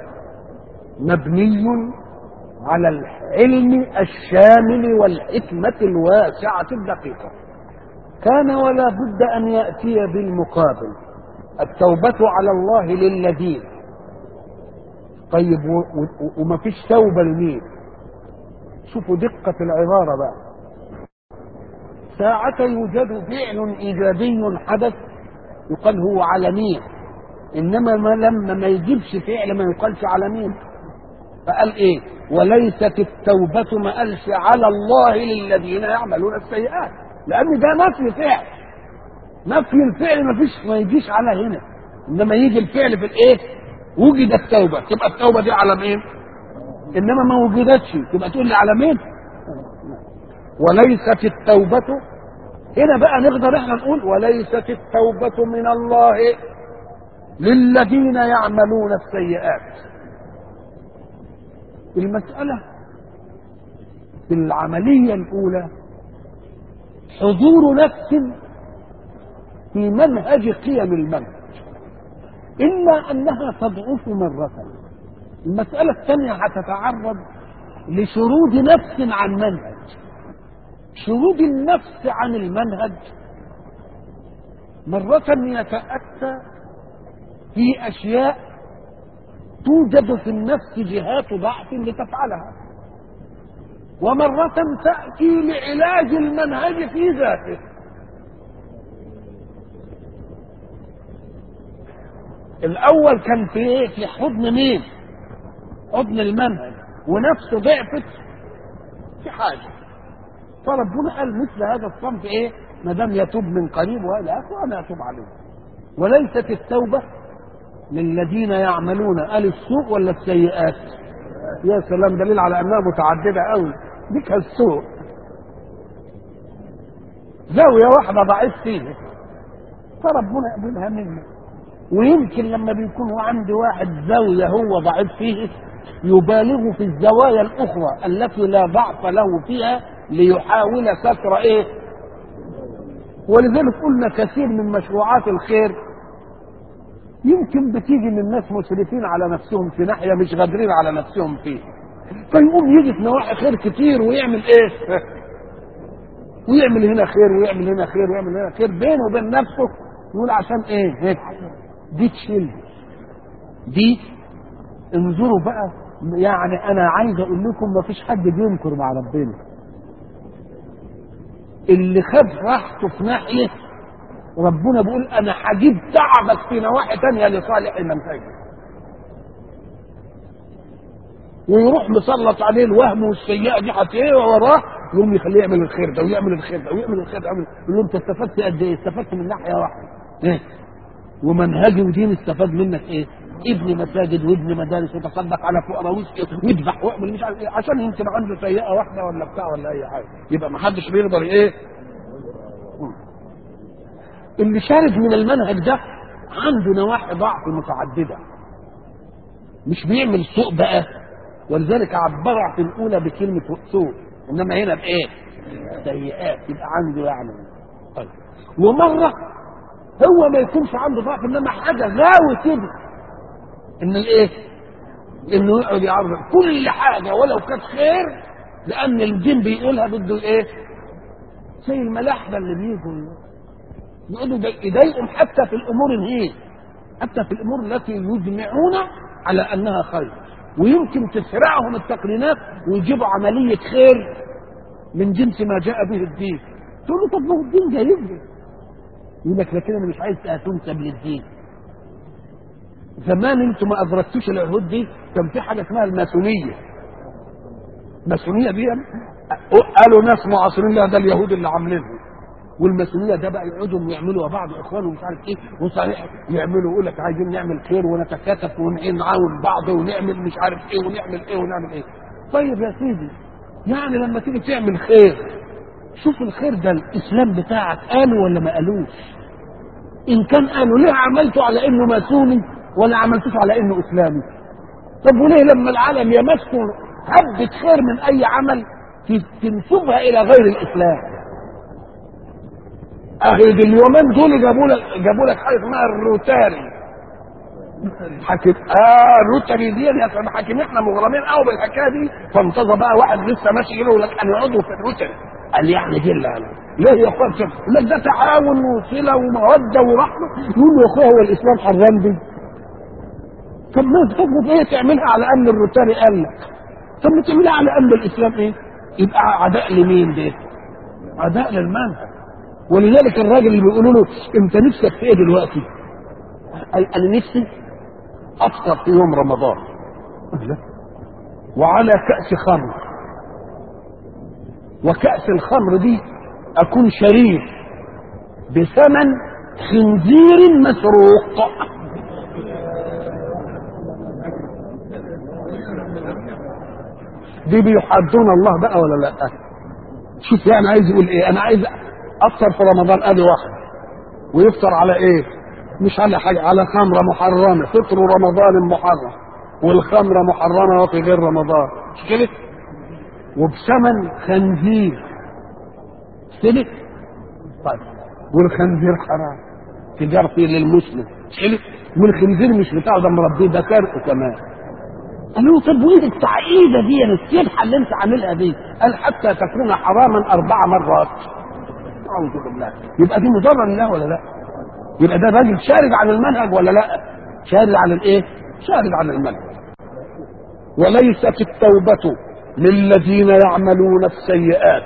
مبني على العلم الشامل والحكمة الواسعة الدقيقة كان ولا بد أن يأتي بالمقابل التوبة على الله للذين طيب وما فيش توبة لمين شوفوا دقة العبارة بقى ساعة يوجد فعل إيجابي حدث يقال هو على مين إنما ما لما ما يجيبش فعل ما يقالش على مين فقال ايه وليست التوبة ما قالش على الله للذين يعملون السيئات لان ده نفي فعل نفي الفعل ما فيش ما يجيش على هنا انما يجي الفعل في الايه وجد التوبة تبقى التوبة دي على مين انما ما وجدتش تبقى تقول لي على مين وليست التوبة هنا بقى نقدر احنا نقول وليست التوبة من الله للذين يعملون السيئات المسألة في العملية الأولى حضور نفس في منهج قيم المنهج إلا أنها تضعف مرة المسألة الثانية هتتعرض لشرود نفس عن منهج شرود النفس عن المنهج مرة يتأتى في أشياء توجد في النفس جهات ضعف لتفعلها ومرة تأتي لعلاج المنهج في ذاته الأول كان في إيه؟ في حضن مين؟ حضن المنهج ونفسه ضعفت في حاجة فربنا قال مثل هذا الصنف إيه؟ ما دام يتوب من قريب وإلى آخره أنا أتوب عليه وليست التوبة للذين يعملون قال السوء ولا السيئات يا سلام دليل على انها متعدده قوي ديك السوء زاويه واحده ضعيف فيها فربنا يقبلها منه ويمكن لما بيكون هو عند واحد زاويه هو ضعيف فيه يبالغ في الزوايا الاخرى التي لا ضعف له فيها ليحاول ستر ايه ولذلك قلنا كثير من مشروعات الخير يمكن بتيجي من ناس مسرفين على نفسهم في ناحيه مش قادرين على نفسهم فيه فيقوم يجي في نواحي خير كتير ويعمل ايه؟ ويعمل هنا خير ويعمل هنا خير ويعمل هنا خير بينه وبين نفسه يقول عشان ايه؟ هيك دي تشيل دي انظروا بقى يعني انا عايز اقول لكم ما فيش حد بينكر مع ربنا اللي خد راحته في ناحيه ربنا بيقول انا هجيب تعبك في نواحي تانية لصالح منهجك ويروح مسلط عليه الوهم والسيئه دي هتلاقيه وراه يقوم يخليه يعمل الخير ده ويعمل الخير ده ويعمل الخير ده ويعمل يقول له انت استفدت قد ايه؟ استفدت من ناحيه واحده ايه؟ ومنهجي ودين استفاد منك ايه؟ ابن مساجد وابن مدارس وتصدق على فقراء ويذبح ويعمل مش عارف ايه عشان يمكن عنده سيئه واحده ولا بتاع ولا اي حاجه يبقى ما حدش بيقدر ايه؟ اللي شارد من المنهج ده عنده نواحي ضعف متعدده مش بيعمل سوء بقى ولذلك عبرها في الاولى بكلمه سوء انما هنا بايه؟ سيئات يبقى عنده يعني طيب ومره هو ما يكونش عنده ضعف انما حاجه غاوي كده ان الايه؟ انه يقعد يعرض كل حاجه ولو كانت خير لان الدين بيقولها بده ايه؟ زي الملاحده اللي بيجوا يقولوا يضايقهم حتى في الامور الهين حتى في الامور التي يجمعون على انها خير ويمكن تسرعهم التقرينات ويجيبوا عمليه خير من جنس ما جاء به الدين تقول له طب ما هو الدين جايب لي يقول لك لكن انا مش عايز تنسب للدين زمان انتم ما ادركتوش العهود دي كان في حاجه اسمها الماسونيه الماسونيه دي قالوا ناس معاصرين لها ده اليهود اللي عاملينها والماسونيه ده بقى يقعدوا يعملوا بعض اخوان ومش عارف ايه وصحيح يعملوا يقول لك عايزين نعمل خير ونتكاتف ونعاون بعض ونعمل مش عارف ايه ونعمل ايه ونعمل ايه طيب يا سيدي يعني لما تيجي تعمل خير شوف الخير ده الاسلام بتاعك قالوا ولا ما قالوش ان كان قالوا ليه عملته على انه ماسوني ولا عملتوش على انه اسلامي طب وليه لما العالم يمسوا هبة خير من اي عمل تنسبها الى غير الاسلام اهي اليومين دول جابوا لك جابوا لك حاجه اسمها الروتاري حكي اه الروتاري دي يا سلام حكيم احنا مغرمين قوي بالحكايه دي فانتظر بقى واحد لسه ماشي يقول لك انا عضو في الروتاري قال لي يعني دي اللي قال ليه يا اخويا لك ده تعاون وصله وموده ورحمه يقول له يا اخويا هو الاسلام حرام دي طب ما تفضل ايه تعملها على ان الروتاري قال لك طب ما تعملها على ان الاسلام ايه يبقى عداء لمين ده عداء للمنهج ولذلك الراجل اللي بيقولوا له انت نفسك في ايه دلوقتي؟ قال انا نفسي افطر في يوم رمضان وعلى كأس خمر وكأس الخمر دي اكون شريك بثمن خنزير مسروق دي بيحدون الله بقى ولا لا شوف يعني عايز يقول ايه انا عايز افطر في رمضان ادي واحد ويفطر على ايه مش على حاجه على خمره محرمه فطر رمضان محرم والخمره محرمه وفي غير رمضان مش كده وبثمن خنزير مش كده طيب والخنزير حرام تجارتي للمسلم مش كده والخنزير مش بتاعه ده مربيه ده كارثه كمان قال له طب وايه التعقيده دي السبحه اللي انت عاملها دي قال حتى تكون حراما اربع مرات اعوذ بالله يبقى دي مضره لله ولا لا يبقى ده راجل شارد عن المنهج ولا لا شارد عن الايه شارد عن المنهج وليست التوبه للذين يعملون السيئات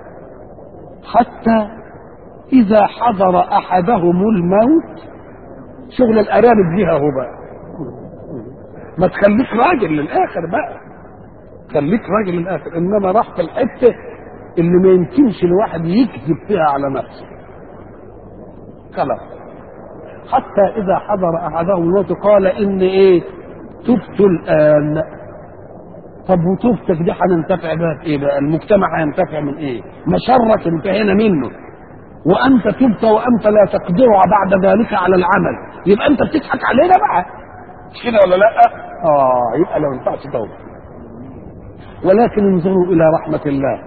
حتى اذا حضر احدهم الموت شغل الارانب دي اهو بقى ما تخليك راجل للاخر بقى خليك راجل للاخر انما راح في الحته اللي ما يمكنش الواحد يكذب فيها على نفسه خلاص حتى اذا حضر احدهم الموت قال ان ايه تبت الان طب وتوبتك دي هننتفع بها في ايه بقى المجتمع هينتفع من ايه مشرك انتهينا منه وانت تبت وانت لا تقدر بعد ذلك على العمل يبقى انت بتضحك علينا بقى مش كده ولا لا اه يبقى لو ينفعش توبه ولكن انظروا الى رحمه الله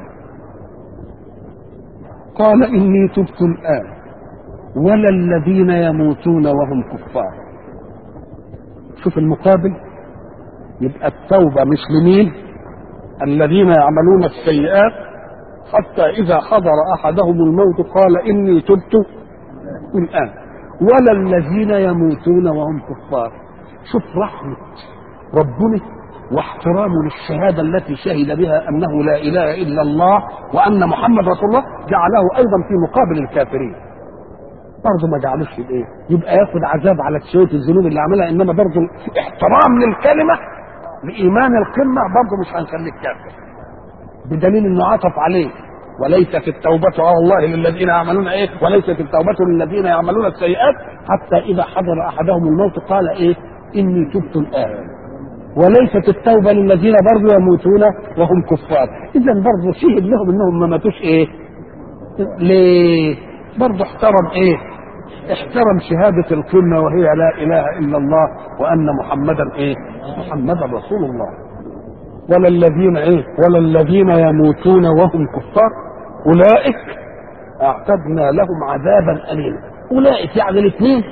قال اني تبت الان ولا الذين يموتون وهم كفار شوف المقابل يبقى التوبه مش لمين الذين يعملون السيئات حتى اذا حضر احدهم الموت قال اني تبت الان ولا الذين يموتون وهم كفار شوف رحمة ربنا واحترامه للشهادة التي شهد بها أنه لا إله إلا الله وأن محمد رسول الله جعله أيضا في مقابل الكافرين برضه ما جعلوش في الايه يبقى ياخد عذاب على شويه الذنوب اللي عملها انما برضه احترام للكلمه لايمان القمه برضه مش هنخليك كافر بدليل انه عطف عليه وليست التوبة على الله للذين يعملون ايه وليست التوبة للذين يعملون السيئات حتى اذا حضر احدهم الموت قال ايه اني تبت الان وليست التوبة للذين برضو يموتون وهم كفار اذا برضو شهد لهم انهم ما ماتوش ايه ليه برضو احترم ايه احترم شهادة القمة وهي لا اله الا الله وان محمدا ايه محمدا رسول الله ولا الذين ايه ولا الذين يموتون وهم كفار اولئك اعتدنا لهم عذابا اليما اولئك يعني الاثنين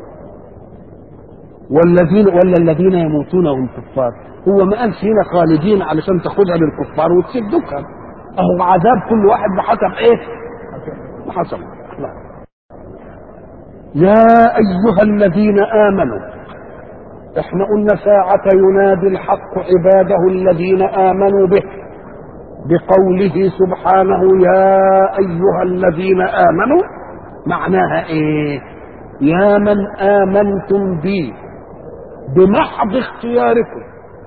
والذين ولا الذين يموتون وهم كفار هو ما قالش هنا خالدين علشان تاخدها للكفار وتسدكها اهو عذاب كل واحد بحسب ايه بحسب لا. يا ايها الذين امنوا احنا قلنا ساعة ينادي الحق عباده الذين آمنوا به بقوله سبحانه يا أيها الذين آمنوا معناها إيه يا من آمنتم بي بمحض اختياركم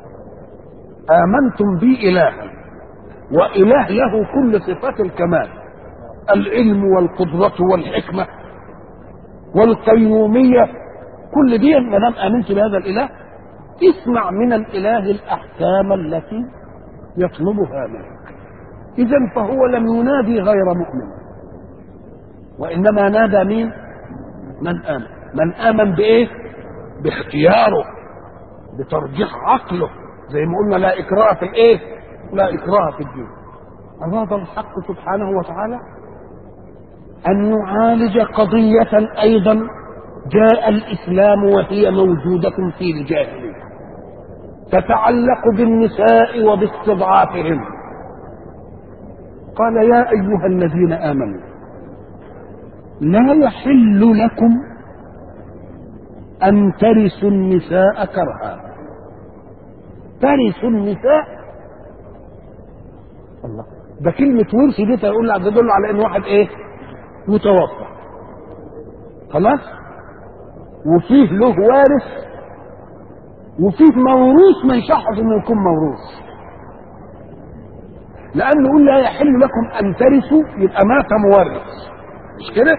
آمنتم بي إلها وإله له كل صفات الكمال العلم والقدرة والحكمة والقيومية كل دي ما دام امنت بهذا الاله اسمع من الاله الاحكام التي يطلبها منك اذا فهو لم ينادي غير مؤمن وانما نادى مين من امن من امن بايه باختياره بترجيح عقله زي ما قلنا لا اكراه في الايه لا اكراه في الدين اراد الحق سبحانه وتعالى ان يعالج قضيه ايضا جاء الإسلام وهي موجودة في الجاهلية تتعلق بالنساء وباستضعافهم قال يا أيها الذين آمنوا لا يحل لكم أن ترثوا النساء كرها ترثوا النساء الله ده كلمة ورث دي تقول تدل على إن واحد إيه متوفى خلاص وفيه له وارث وفيه موروث ما يشحص انه يكون موروث لانه يقول لا يحل لكم ان ترثوا يبقى مات مورث مش كده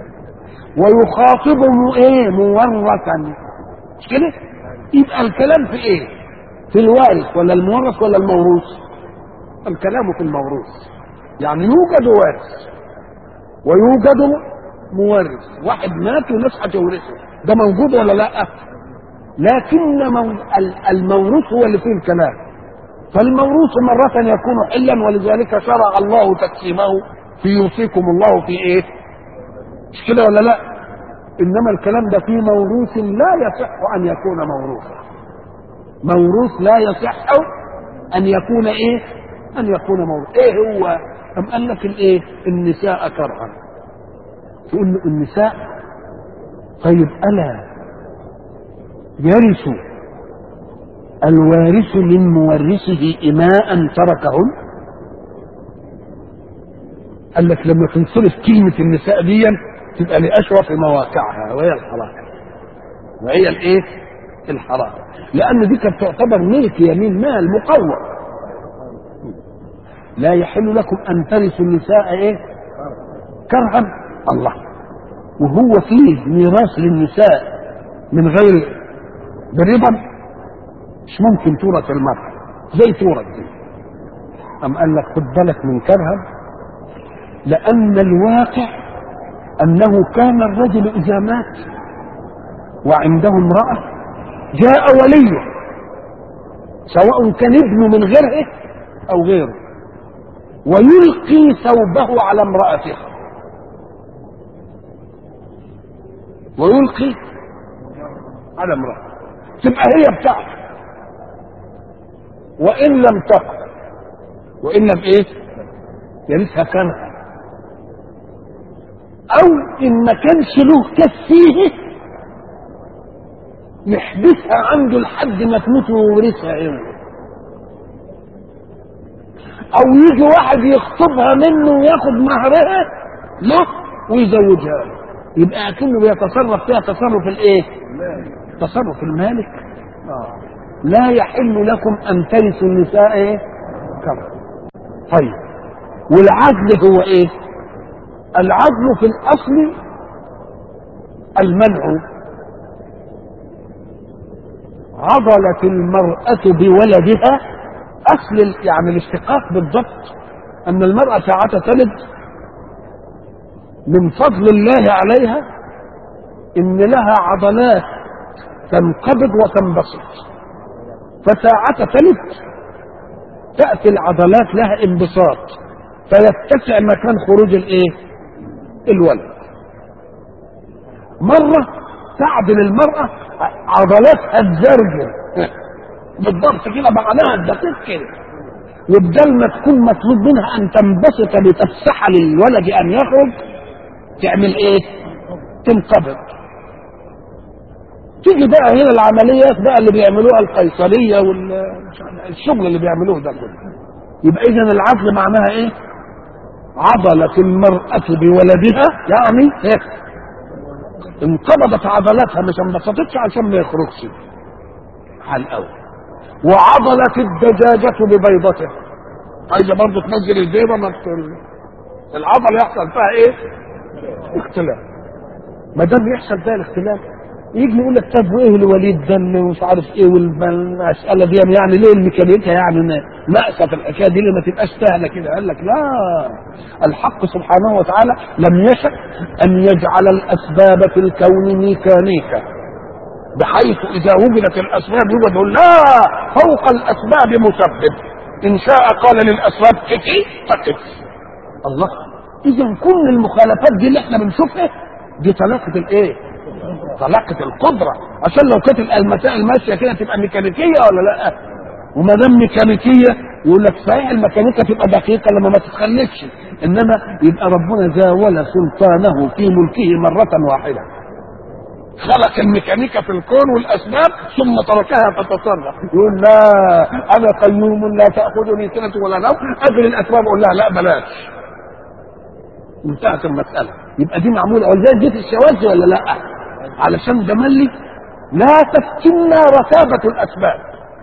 ويخاطبه ايه مورثا مش كده يبقى الكلام في ايه في الوارث ولا المورث ولا الموروث الكلام في الموروث يعني يوجد وارث ويوجد مورث واحد مات وناس هتورثه ده موجود ولا لا لكن مو- ال- الموروث هو اللي فيه الكلام فالموروث مرة يكون حلا ولذلك شرع الله تقسيمه في يوصيكم الله في ايه مش كده ولا لا انما الكلام ده في موروث لا يصح ان يكون موروثا موروث لا يصح ان يكون ايه ان يكون موروث ايه هو ام قال لك الايه النساء كرها تقول له النساء طيب الا يرث الوارث من مورثه إماء تركهن قال لك لما تنصرف كلمة النساء دي تبقى لأشرف مواقعها وهي الحرام وهي الايه الحرام لأن دي كانت تعتبر ملك يمين مال مقوم لا يحل لكم أن ترثوا النساء ايه كرها الله وهو فيه ميراث للنساء من غير برضا مش ممكن تورث المرأة زي تورث دي أم قال لك خد بالك من كرها لأن الواقع أنه كان الرجل إذا مات وعنده امرأة جاء وليه سواء كان ابنه من غيره أو غيره ويلقي ثوبه على امرأته ويلقي على امرأة تبقى هي بتاعته وإن لم تقل وإن لم إيه يرثها كرها أو إن ما كانش له كف فيه نحبسها عنده لحد ما تموت ويورثها إيه أو يجي واحد يخطبها منه وياخد مهرها له ويزوجها له يبقى أكنه بيتصرف فيها تصرف الإيه؟ تصرف المالك آه. لا يحل لكم ان ترثوا النساء ايه كرها طيب والعدل هو ايه العدل في الاصل المنع عضلت المرأة بولدها أصل ال- يعني الاشتقاق بالضبط أن المرأة ساعة تلد من فضل الله عليها إن لها عضلات تنقبض وتنبسط فساعة تلد تأتي العضلات لها انبساط فيتسع مكان خروج الايه الولد مرة تعدل المرأة عضلاتها الزرجة بالضبط كده معناها الدقيق كده وبدل ما تكون مطلوب منها ان تنبسط لتفسح للولد ان يخرج تعمل ايه تنقبض تيجي بقى هنا العمليات بقى اللي بيعملوها القيصريه والشغل اللي بيعملوه ده كله يبقى اذا العدل معناها ايه عضلت المرأة بولدها يعني إيه؟ انقبضت عضلاتها مش انبسطتش عشان ما يخرجش على الاول وعضلت الدجاجة ببيضتها عايزة برضه تنزل البيضة ما بت- العضل يحصل فيها ايه؟ اختلاف ما دام يحصل فيها الاختلاف يجي يقول لك طب وايه الوليد ده اللي مش عارف ايه والمساله دي يعني ليه الميكانيكا يعني ناقصه في الحكايه دي اللي ما تبقاش سهله كده قال لك لا الحق سبحانه وتعالى لم يشأ ان يجعل الاسباب في الكون ميكانيكا بحيث اذا وجدت الاسباب يوجد لا فوق الاسباب مسبب ان شاء قال للاسباب كفي فكف الله اذا كل المخالفات دي اللي احنا بنشوفها دي طلاقه الايه طلاقه القدره عشان لو كانت المسائل ماشيه كده تبقى ميكانيكيه ولا لا وما دام ميكانيكيه يقول لك صحيح الميكانيكا تبقى دقيقه لما ما تتخلفش انما يبقى ربنا زاول سلطانه في ملكه مره واحده خلق الميكانيكا في الكون والاسباب ثم تركها تتصرف يقول لا انا قيوم لا تاخذني سنه ولا نوم اجل الاسباب اقول لها لا بلاش انتهت المساله يبقى دي معموله ولذلك دي في الشواذ ولا لا علشان ده ملي لا تفتنا رتابه الاسباب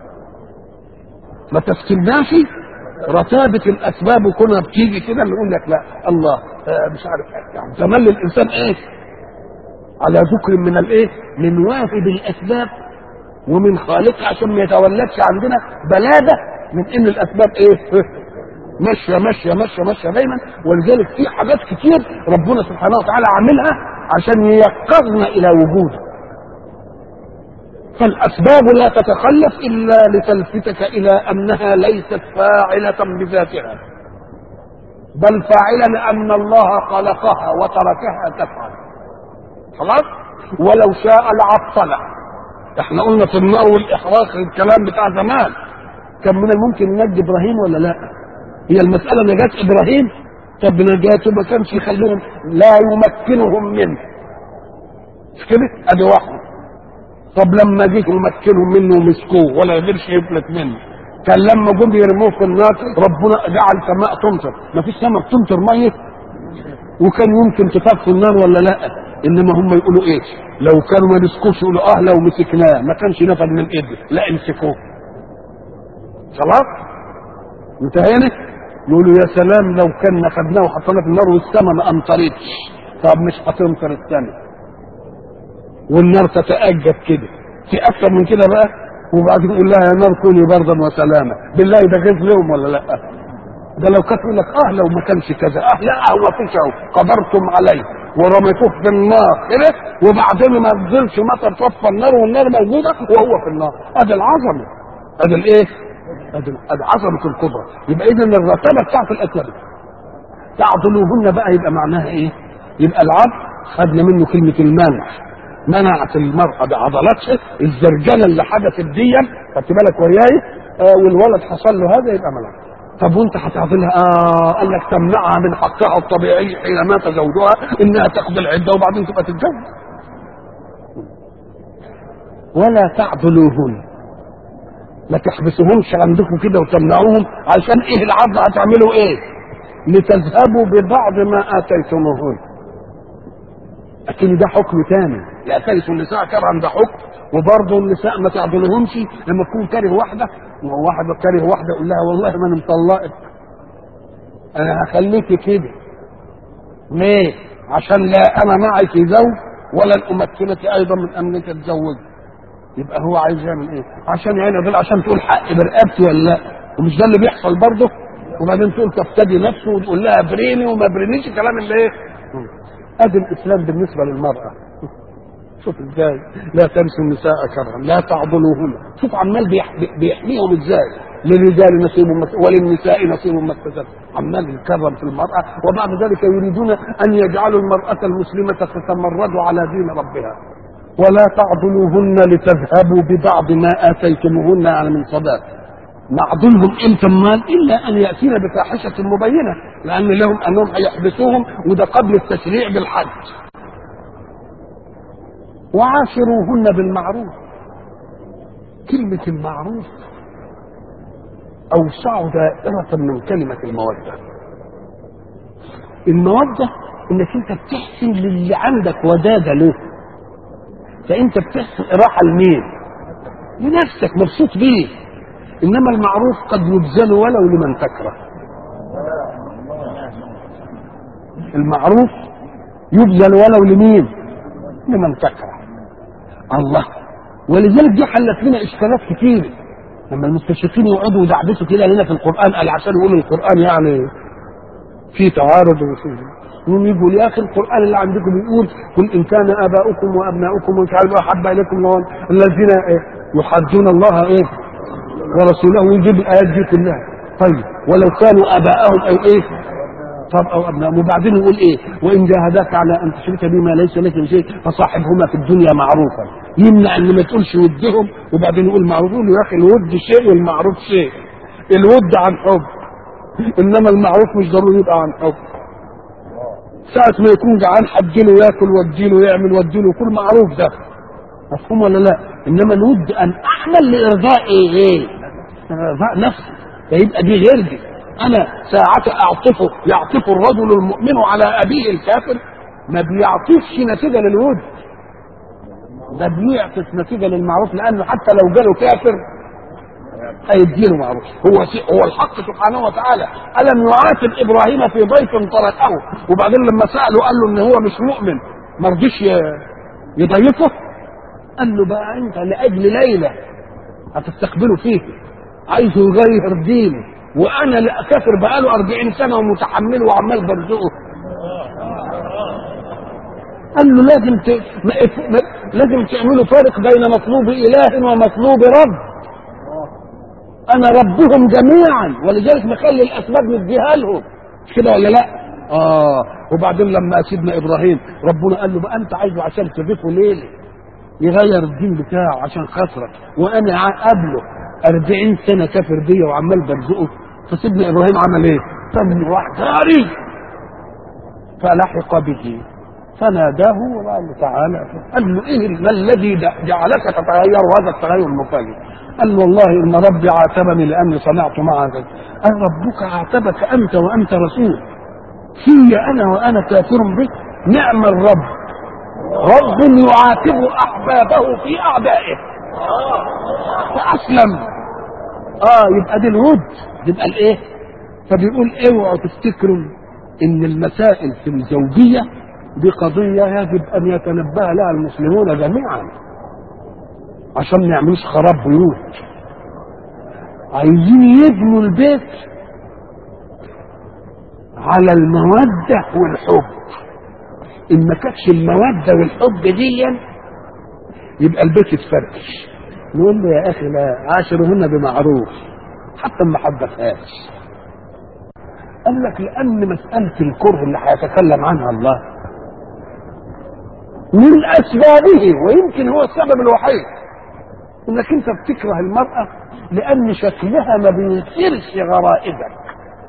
ما تفتناش رتابة الأسباب وكنا بتيجي كده اللي يقول لك لا الله آه مش عارف يعني تملي الإنسان إيه على ذكر من الايه من وافد الاسباب ومن خالقها عشان ما يتولدش عندنا بلاده من ان الاسباب ايه ماشيه ماشيه ماشيه ماشيه دايما ولذلك في حاجات كتير ربنا سبحانه وتعالى عاملها عشان ييقظنا الى وجوده فالاسباب لا تتخلف الا لتلفتك الى انها ليست فاعله بذاتها بل فاعله لان الله خلقها وتركها تفعل خلاص ولو شاء لعطله احنا قلنا في النار والاحراق الكلام بتاع زمان كان من الممكن ننجي ابراهيم ولا لا هي المساله نجاه ابراهيم طب نجاته ما كانش يخليهم لا يمكنهم منه مش كده ادي واحده طب لما جه يمكنهم منه ومسكوه ولا يقدرش يفلت منه كان لما جم يرموه في النار ربنا جعل سماء تمطر ما فيش سماء بتمطر ميه وكان يمكن تطفي النار ولا لا انما هم يقولوا ايه لو كانوا ما مسكوش يقولوا اه لو مسكناه ما كانش نفذ من ايدي لا امسكوه خلاص انتهينا يقولوا يا سلام لو كان اخذناه وحطيناه في النار والسماء ما امطرتش طب مش هتمطر السماء والنار تتأجج كده في اكثر من كده بقى وبعدين يقول لها يا نار كوني بردا وسلاما بالله ده غيظ لهم ولا لا ده لو كانت يقول لك اه لو ما كانش كذا اه لا هو فيش اهو قدرتم عليه ورميتوه في النار كده وبعدين ما نزلش مطر طفى النار والنار موجوده وهو في النار ادي العظمه ادي الايه؟ ادي ادي عظمه القدره يبقى اذا الرتبه بتاعت الاسباب تعضلوهن بقى يبقى معناها ايه؟ يبقى العضل خدنا منه كلمه المنع منعت المرأة بعضلاتها الزرجنة اللي حدثت دي خدت بالك وياي آه والولد حصل له هذا يبقى منع طب وانت هتعطيلها اه قال لك تمنعها من حقها الطبيعي حين مات زوجها انها تقضي العده وبعدين تبقى تتجوز ولا تعضلوهن ما تحبسوهمش عندكم كده وتمنعوهم عشان ايه العضل هتعملوا ايه لتذهبوا ببعض ما اتيتموهن لكن ده حكم تاني لا ترثوا النساء كرها ده حكم وبرضه النساء ما تعضلهمش لما تكون كاره واحده وواحد كاره واحده يقول لها والله ما انا مطلقك انا هخليك كده ليه؟ عشان لا انا معك زوج ولا امكنك ايضا من انك تتزوج يبقى هو عايز يعمل ايه؟ عشان يعني دول عشان تقول حق برقبتي ولا لا؟ ومش ده اللي بيحصل برضه وبعدين تقول تفتدي نفسه وتقول لها بريني وما برينيش الكلام اللي ايه؟ ادي الاسلام بالنسبه للمراه شوف ازاي لا تنسوا النساء كرها لا تعضلوهن شوف عمال بيحميهم ازاي للرجال نصيب وللنساء نصيب ما اكتسب عمال يكرم في المرأة وبعد ذلك يريدون أن يجعلوا المرأة المسلمة تتمرد على دين ربها ولا تعضلوهن لتذهبوا ببعض ما آتيتموهن يعني من صداق معضلهم امتى مال الا ان ياتينا بفاحشه مبينه لان لهم انهم هيحبسوهم وده قبل التشريع بالحج وعاشروهن بالمعروف كلمة المعروف أوسع دائرة من كلمة المودة المودة إنك أنت بتحسن للي عندك ودادة له فأنت بتحسن راحة لمين؟ لنفسك مبسوط بيه انما المعروف قد يبذل ولو لمن تكره المعروف يبذل ولو لمين لمن تكره الله ولذلك دي حلت لنا اشكالات كتير لما المستشرقين يقعدوا يدعبسوا كده لنا في القران قال عشان يقولوا القران يعني في تعارض وفي يقوم يقول يا اخي القران اللي عندكم بيقول قل ان كان اباؤكم وابناؤكم ومش عارف احب اليكم الذين يحدون الله ايه ورسوله ويجيب الايات دي كلها طيب ولو كانوا اباءهم او ايه طب او ابنائهم وبعدين يقول ايه وان جاهداك على ان تشرك بما ليس لك من شيء فصاحبهما في الدنيا معروفا يمنع ان ما تقولش ودهم وبعدين يقول معروف يقول يا اخي الود شيء والمعروف شيء الود عن حب انما المعروف مش ضروري يبقى عن حب ساعة ما يكون جعان حديله ياكل وديله يعمل وديله كل معروف ده مفهوم ولا لا؟ انما الود ان اعمل لارضاء ايه؟ ايه؟ ارضاء نفسي فيبقى دي غير دي انا ساعة اعطفه يعطف الرجل المؤمن على ابيه الكافر ما بيعطفش نتيجة للود ده بيعطف نتيجة للمعروف لانه حتى لو جاله كافر هيديله معروف هو هو الحق سبحانه وتعالى الم يعاتب ابراهيم في ضيف تركه وبعدين لما ساله قال له ان هو مش مؤمن ما رضيش يضيفه قال له بقى انت لاجل ليله هتستقبله فيه عايزه يغير دينه وانا لا كافر بقاله 40 سنه ومتحمله وعمال برزقه قال له لازم ت... م... م... لازم تعملوا فرق بين مطلوب اله ومطلوب رب انا ربهم جميعا ولذلك مخلي الاسباب مديها لهم مش كده ولا لا اه وبعدين لما سيدنا ابراهيم ربنا قال له بقى انت عايزه عشان تضيفه ليله يغير الدين بتاعه عشان خاطرك وانا قبله 40 سنه كافر بيا وعمال برزقه فسيدنا ابراهيم عمل ايه؟ طب راح جاري فلحق به فناداه وقال له تعالى قال له ايه ما الذي جعلك تتغير هذا التغير المفاجئ؟ قال له والله ان ربي عاتبني لاني صنعت معك قال ربك عاتبك انت وانت رسول في انا وانا كافر بك نعم الرب رب يعاتب احبابه في اعدائه فاسلم اه يبقى دي الود يبقى الايه فبيقول اوعوا تفتكروا ان المسائل في الزوجيه دي قضيه يجب ان يتنبه لها المسلمون جميعا عشان ما يعملوش خراب بيوت عايزين يبنوا البيت على الموده والحب ان ما كانتش الموده والحب دي يبقى البيت يتفركش نقول له يا اخي لا عاشرهن بمعروف حتى ما حبتهاش قال لك لان مساله الكره اللي هيتكلم عنها الله من اسبابه ويمكن هو السبب الوحيد انك انت بتكره المراه لان شكلها ما بيثيرش غرائزك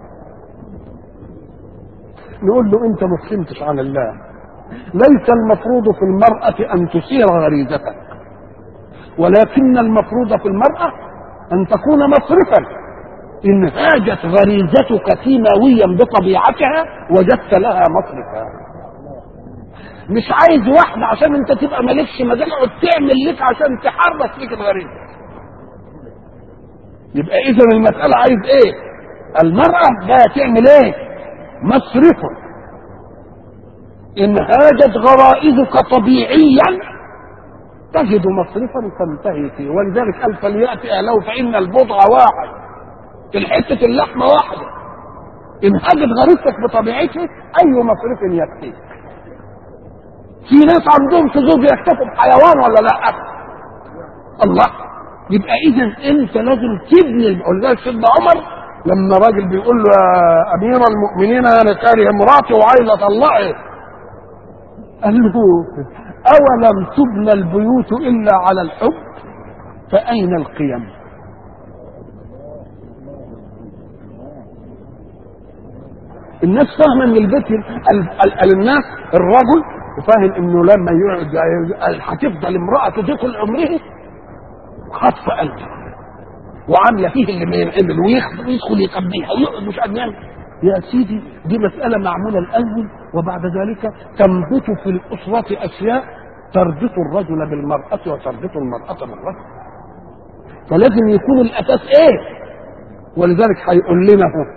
نقول له انت ما فهمتش عن الله ليس المفروض في المرأة أن تثير غريزتك ولكن المفروض في المرأة أن تكون مصرفا إن هاجت غريزتك كيماويا بطبيعتها وجدت لها مصرفا مش عايز واحدة عشان انت تبقى مالكش مزاج تعمل لك عشان تحرك فيك الغريزة يبقى اذا المسألة عايز ايه المرأة لا تعمل ايه مصرف ان هاجت غرائزك طبيعيا تجد مصرفا تنتهي فيه ولذلك قال فليأتي أهله فإن البضع واحد الحتة اللحمة واحدة إن هاجت غريزتك بطبيعته أي مصرف يكفيك في ناس عندهم شذوذ يكتفوا بحيوان ولا لا الله يبقى اذا انت لازم تبني ولذلك سيدنا عمر لما راجل بيقول له يا امير المؤمنين انا كاره مراتي وعايز اطلقها قال له اولم تبنى البيوت الا على الحب فاين القيم الناس فاهمه ان البيت ال- ال- الناس الرجل وفاهم انه لما يقعد هتفضل امراه تدخل عمره خطف قلبه وعامله فيه اللي ما ينعمل ويدخل يدخل يقبلها ويقعد مش قادر يعمل يا سيدي دي مسألة معمولة الأول وبعد ذلك تنبت في الأسرة أشياء تربط الرجل بالمرأة وتربط المرأة بالرجل فلازم يكون الأساس إيه ولذلك هيقول لنا هو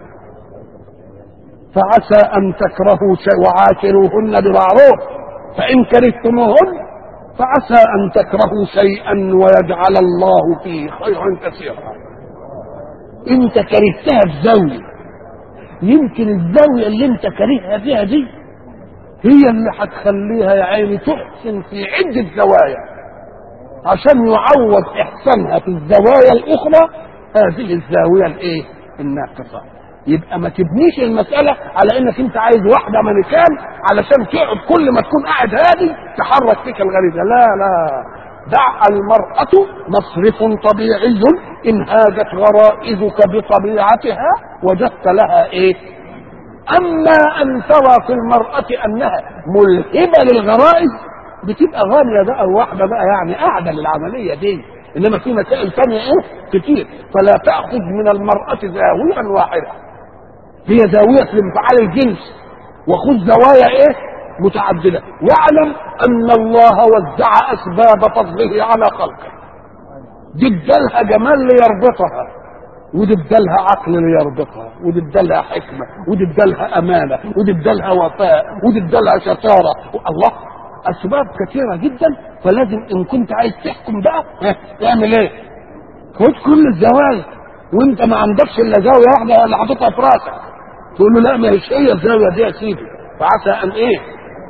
فعسى أن تكرهوا شيء وعاشروهن بمعروف فإن كرهتموهن فعسى أن تكرهوا شيئا ويجعل الله فيه خيرا كثيرا أنت كرهتها في زاوية يمكن الزاوية اللي أنت كرهها فيها دي هي اللي هتخليها يا عيني تحسن في عدة زوايا عشان يعوض إحسانها في الزوايا الأخرى هذه الزاوية الإيه؟ الناقصة يبقى ما تبنيش المسألة على انك انت عايز واحدة مانيكان علشان تقعد كل ما تكون قاعد هادي تحرك فيك الغريزة لا لا دع المرأة مصرف طبيعي إن هاجت غرائزك بطبيعتها وجدت لها إيه؟ أما أن ترى في المرأة أنها ملهبة للغرائز بتبقى غالية بقى واحدة بقى يعني قاعدة للعملية دي إنما في مسائل ثانية إيه؟ كتير فلا تأخذ من المرأة زاوية واحدة هي زاوية لانفعال الجنس وخذ زوايا ايه متعددة واعلم ان الله وزع اسباب فضله على خلقه دي ادالها جمال ليربطها ودي ادالها عقل ليربطها ودي ادالها حكمة ودي ادالها امانة ودي ادالها وفاء ودي ادالها شطارة الله اسباب كثيرة جدا فلازم ان كنت عايز تحكم بقى ها، اعمل ايه خد كل الزوايا وانت ما عندكش الا زاويه واحده اللي حاططها في راسك تقول له لا ما هيش هي الزاويه دي يا سيدي فعسى ان ايه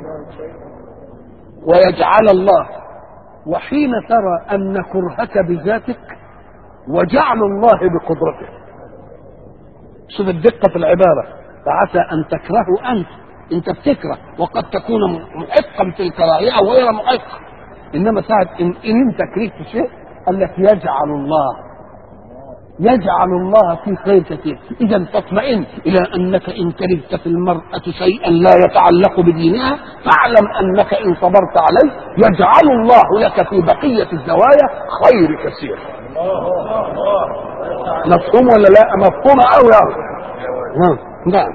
ويجعل الله وحين ترى ان كرهك بذاتك وجعل الله بقدرته شوف الدقه في العباره فعسى ان تكرهوا انت انت بتكره وقد تكون محقا في الكراهيه او غير محق انما ساعه ان, إن انت كرهت شيء قال لك يجعل الله يجعل الله في خير كثير اذا تطمئن الى انك ان كرهت في المراه شيئا لا يتعلق بدينها فاعلم انك ان صبرت عليه يجعل الله لك في بقيه الزوايا خير كثير مفهوم ولا لا مفهوم قوي قوي نعم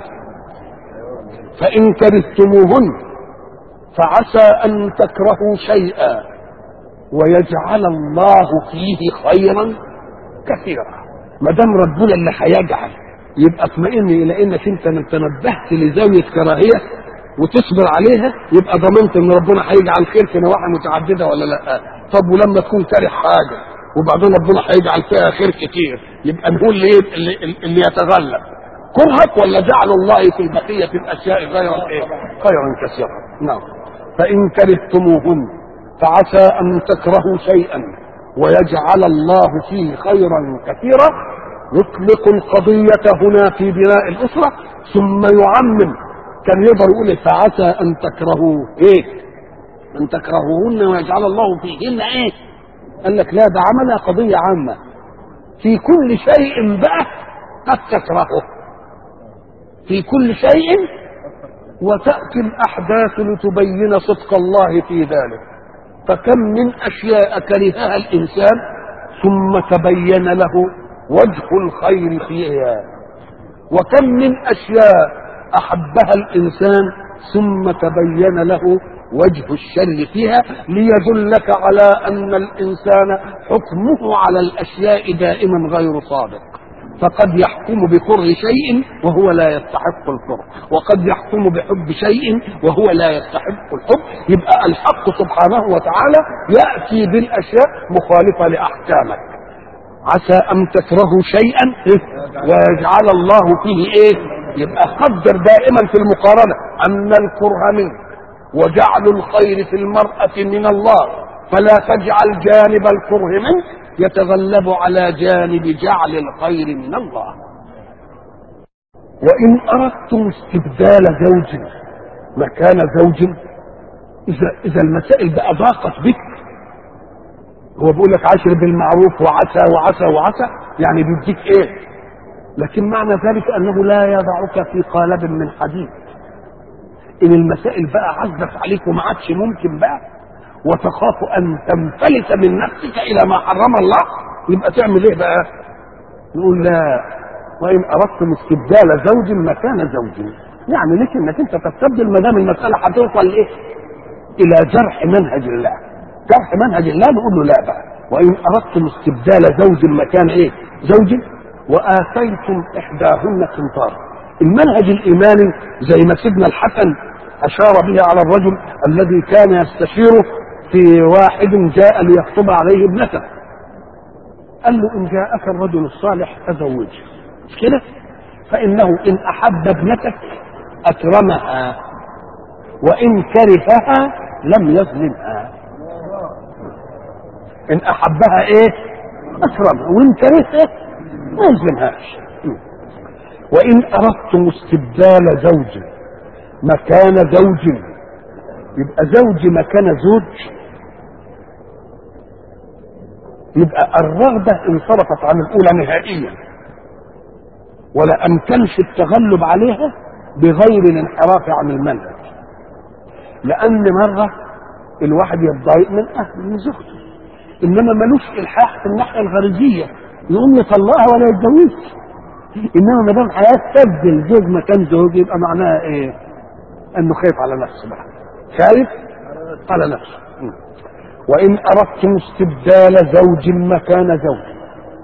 فان كرهتموهن فعسى ان تكرهوا شيئا ويجعل الله فيه خيرا كثيرا ما دام ربنا اللي هيجعل يبقى اطمئن الى انك انت من تنبهت لزاويه كراهيه وتصبر عليها يبقى ضمنت ان ربنا هيجعل خير في نواحي متعدده ولا لا طب ولما تكون كاره حاجه وبعدين ربنا هيجعل فيها خير كتير يبقى نقول اللي, اللي, اللي يتغلب كرهك ولا جعل الله في بقيه الاشياء غير ايه خيرا كثيرا نعم فان كرهتموهن فعسى ان تكرهوا شيئا ويجعل الله فيه خيرا كثيرا يطلق القضية هنا في بناء الأسرة ثم يعمم كان يقدر يقول فعسى أن تكرهوا إيه؟ أن تكرهوهن ويجعل الله فيهن إيه؟ قال لك لا ده عملها قضية عامة في كل شيء بقى قد تكرهه في كل شيء وتأتي الأحداث لتبين صدق الله في ذلك فكم من اشياء كرهها الانسان ثم تبين له وجه الخير فيها وكم من اشياء احبها الانسان ثم تبين له وجه الشر فيها ليدلك على ان الانسان حكمه على الاشياء دائما غير صادق فقد يحكم بكره شيء وهو لا يستحق الكره وقد يحكم بحب شيء وهو لا يستحق الحب يبقى الحق سبحانه وتعالى يأتي بالأشياء مخالفة لأحكامك عسى أن تكرهوا شيئا ويجعل الله فيه إيه يبقى قدر دائما في المقارنة أن الكره منه وجعل الخير في المرأة من الله فلا تجعل جانب الكره منه يتغلب على جانب جعل الخير من الله وإن أردتم استبدال زوج مكان زوج إذا إذا المسائل بقى ضاقت بك هو بيقول لك عاشر بالمعروف وعسى وعسى وعسى يعني بيديك إيه؟ لكن معنى ذلك أنه لا يضعك في قالب من حديد إن المسائل بقى عزت عليك وما عادش ممكن بقى وتخاف ان تنفلت من نفسك الى ما حرم الله يبقى تعمل ايه بقى نقول لا وان اردتم استبدال زوج مكان زوج يعني ليش انك انت تستبدل ما دام المساله هتوصل ايه الى جرح منهج الله جرح منهج الله نقول له لا بقى وان اردتم استبدال زوج مكان ايه زوج واتيتم احداهن قنطارا المنهج الايماني زي ما سيدنا الحسن اشار به على الرجل الذي كان يستشيره في واحد جاء ليخطب عليه ابنته قال له ان جاءك الرجل الصالح فزوجه مش كده فانه ان احب ابنتك اكرمها وان كرهها لم يظلمها ان احبها ايه اكرمها وان كرهها ما يظلمهاش وان اردتم استبدال زوج مكان زوج يبقى زوج مكان زوج يبقى الرغبة انصرفت عن الأولى نهائيا ولا أمكنش التغلب عليها بغير الانحراف عن المنهج لأن مرة الواحد يتضايق من أهل من زوجته إنما ملوش إلحاح في الناحية الغريزية يقوم يطلقها ولا يتجوزش إنما ما دام هيستبدل زوج مكان زوج يبقى معناها إيه؟ إنه خايف على نفسه بقى خايف على نفسه وإن أردتم استبدال زوج مكان زوج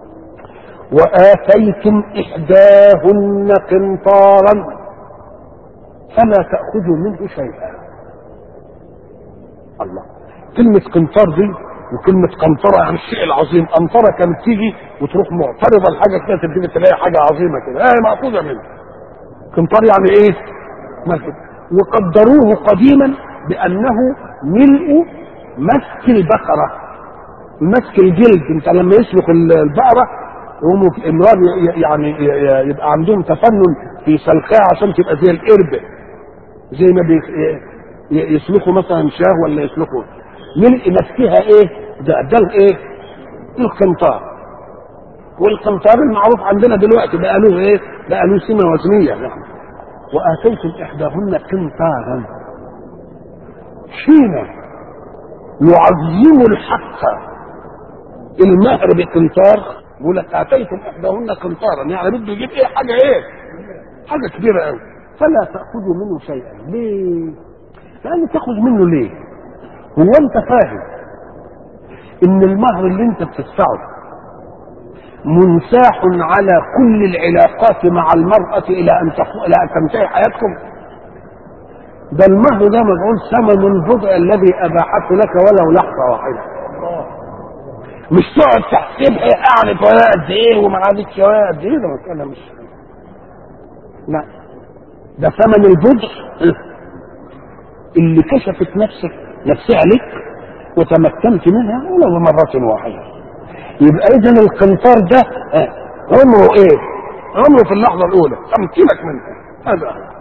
وآتيتم إحداهن قنطارا فلا تأخذوا منه شيئا الله كلمة قنطار دي وكلمة قنطرة عن الشيء العظيم قنطرة كانت تيجي وتروح معترضة لحاجة كده تبتدي تلاقي حاجة عظيمة كده ايه مأخوذة منه قنطار يعني ايه؟ مسجد وقدروه قديما بأنه ملء مسك البقرة مسك الجلد انت لما يسلخ البقرة يقوموا في امرار يعني يبقى عندهم تفنن في سلخها عشان تبقى زي القربة زي ما يسلخوا مثلا شاه ولا يسلخوا ملء مسكها ايه ده ده ايه القنطار والقنطار المعروف عندنا دلوقتي بقى له ايه بقى له سمه وزنيه يعني واتيتم احداهن قنطارا حين يعظم الحق المهر بقنطار يقول لك اتيتم احداهن قنطارا يعني بده يجيب ايه حاجه ايه حاجه كبيره قوي فلا تاخذوا منه شيئا ليه لان تاخذ منه ليه هو انت فاهم ان المهر اللي انت بتدفعه منساح على كل العلاقات مع المرأة إلى أن إلى أن تنتهي حياتكم ده المهر ده مفعول ثمن البضع الذي أباحته لك ولو لحظة واحدة مش تقعد تحسبها أعرف ولا قد إيه وما عادتش ولا قد إيه ده مسألة مش لا ده ثمن البضع اللي كشفت نفسك نفسها لك وتمكنت منها ولو مرة واحدة يبقى اذا القنطار ده عمره ايه عمره في اللحظه الاولى تمكنك منها هذا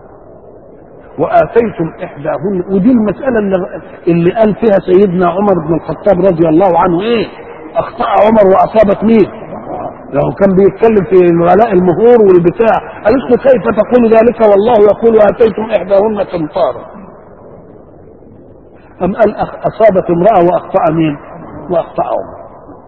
واتيتم احداهن ودي المساله اللي, اللي قال فيها سيدنا عمر بن الخطاب رضي الله عنه ايه اخطا عمر واصابت مين لو كان بيتكلم في ولاء المهور والبتاع قالت له كيف تقول ذلك والله يقول واتيتم احداهن قنطارا ام قال اصابت امراه واخطا مين واخطا عمر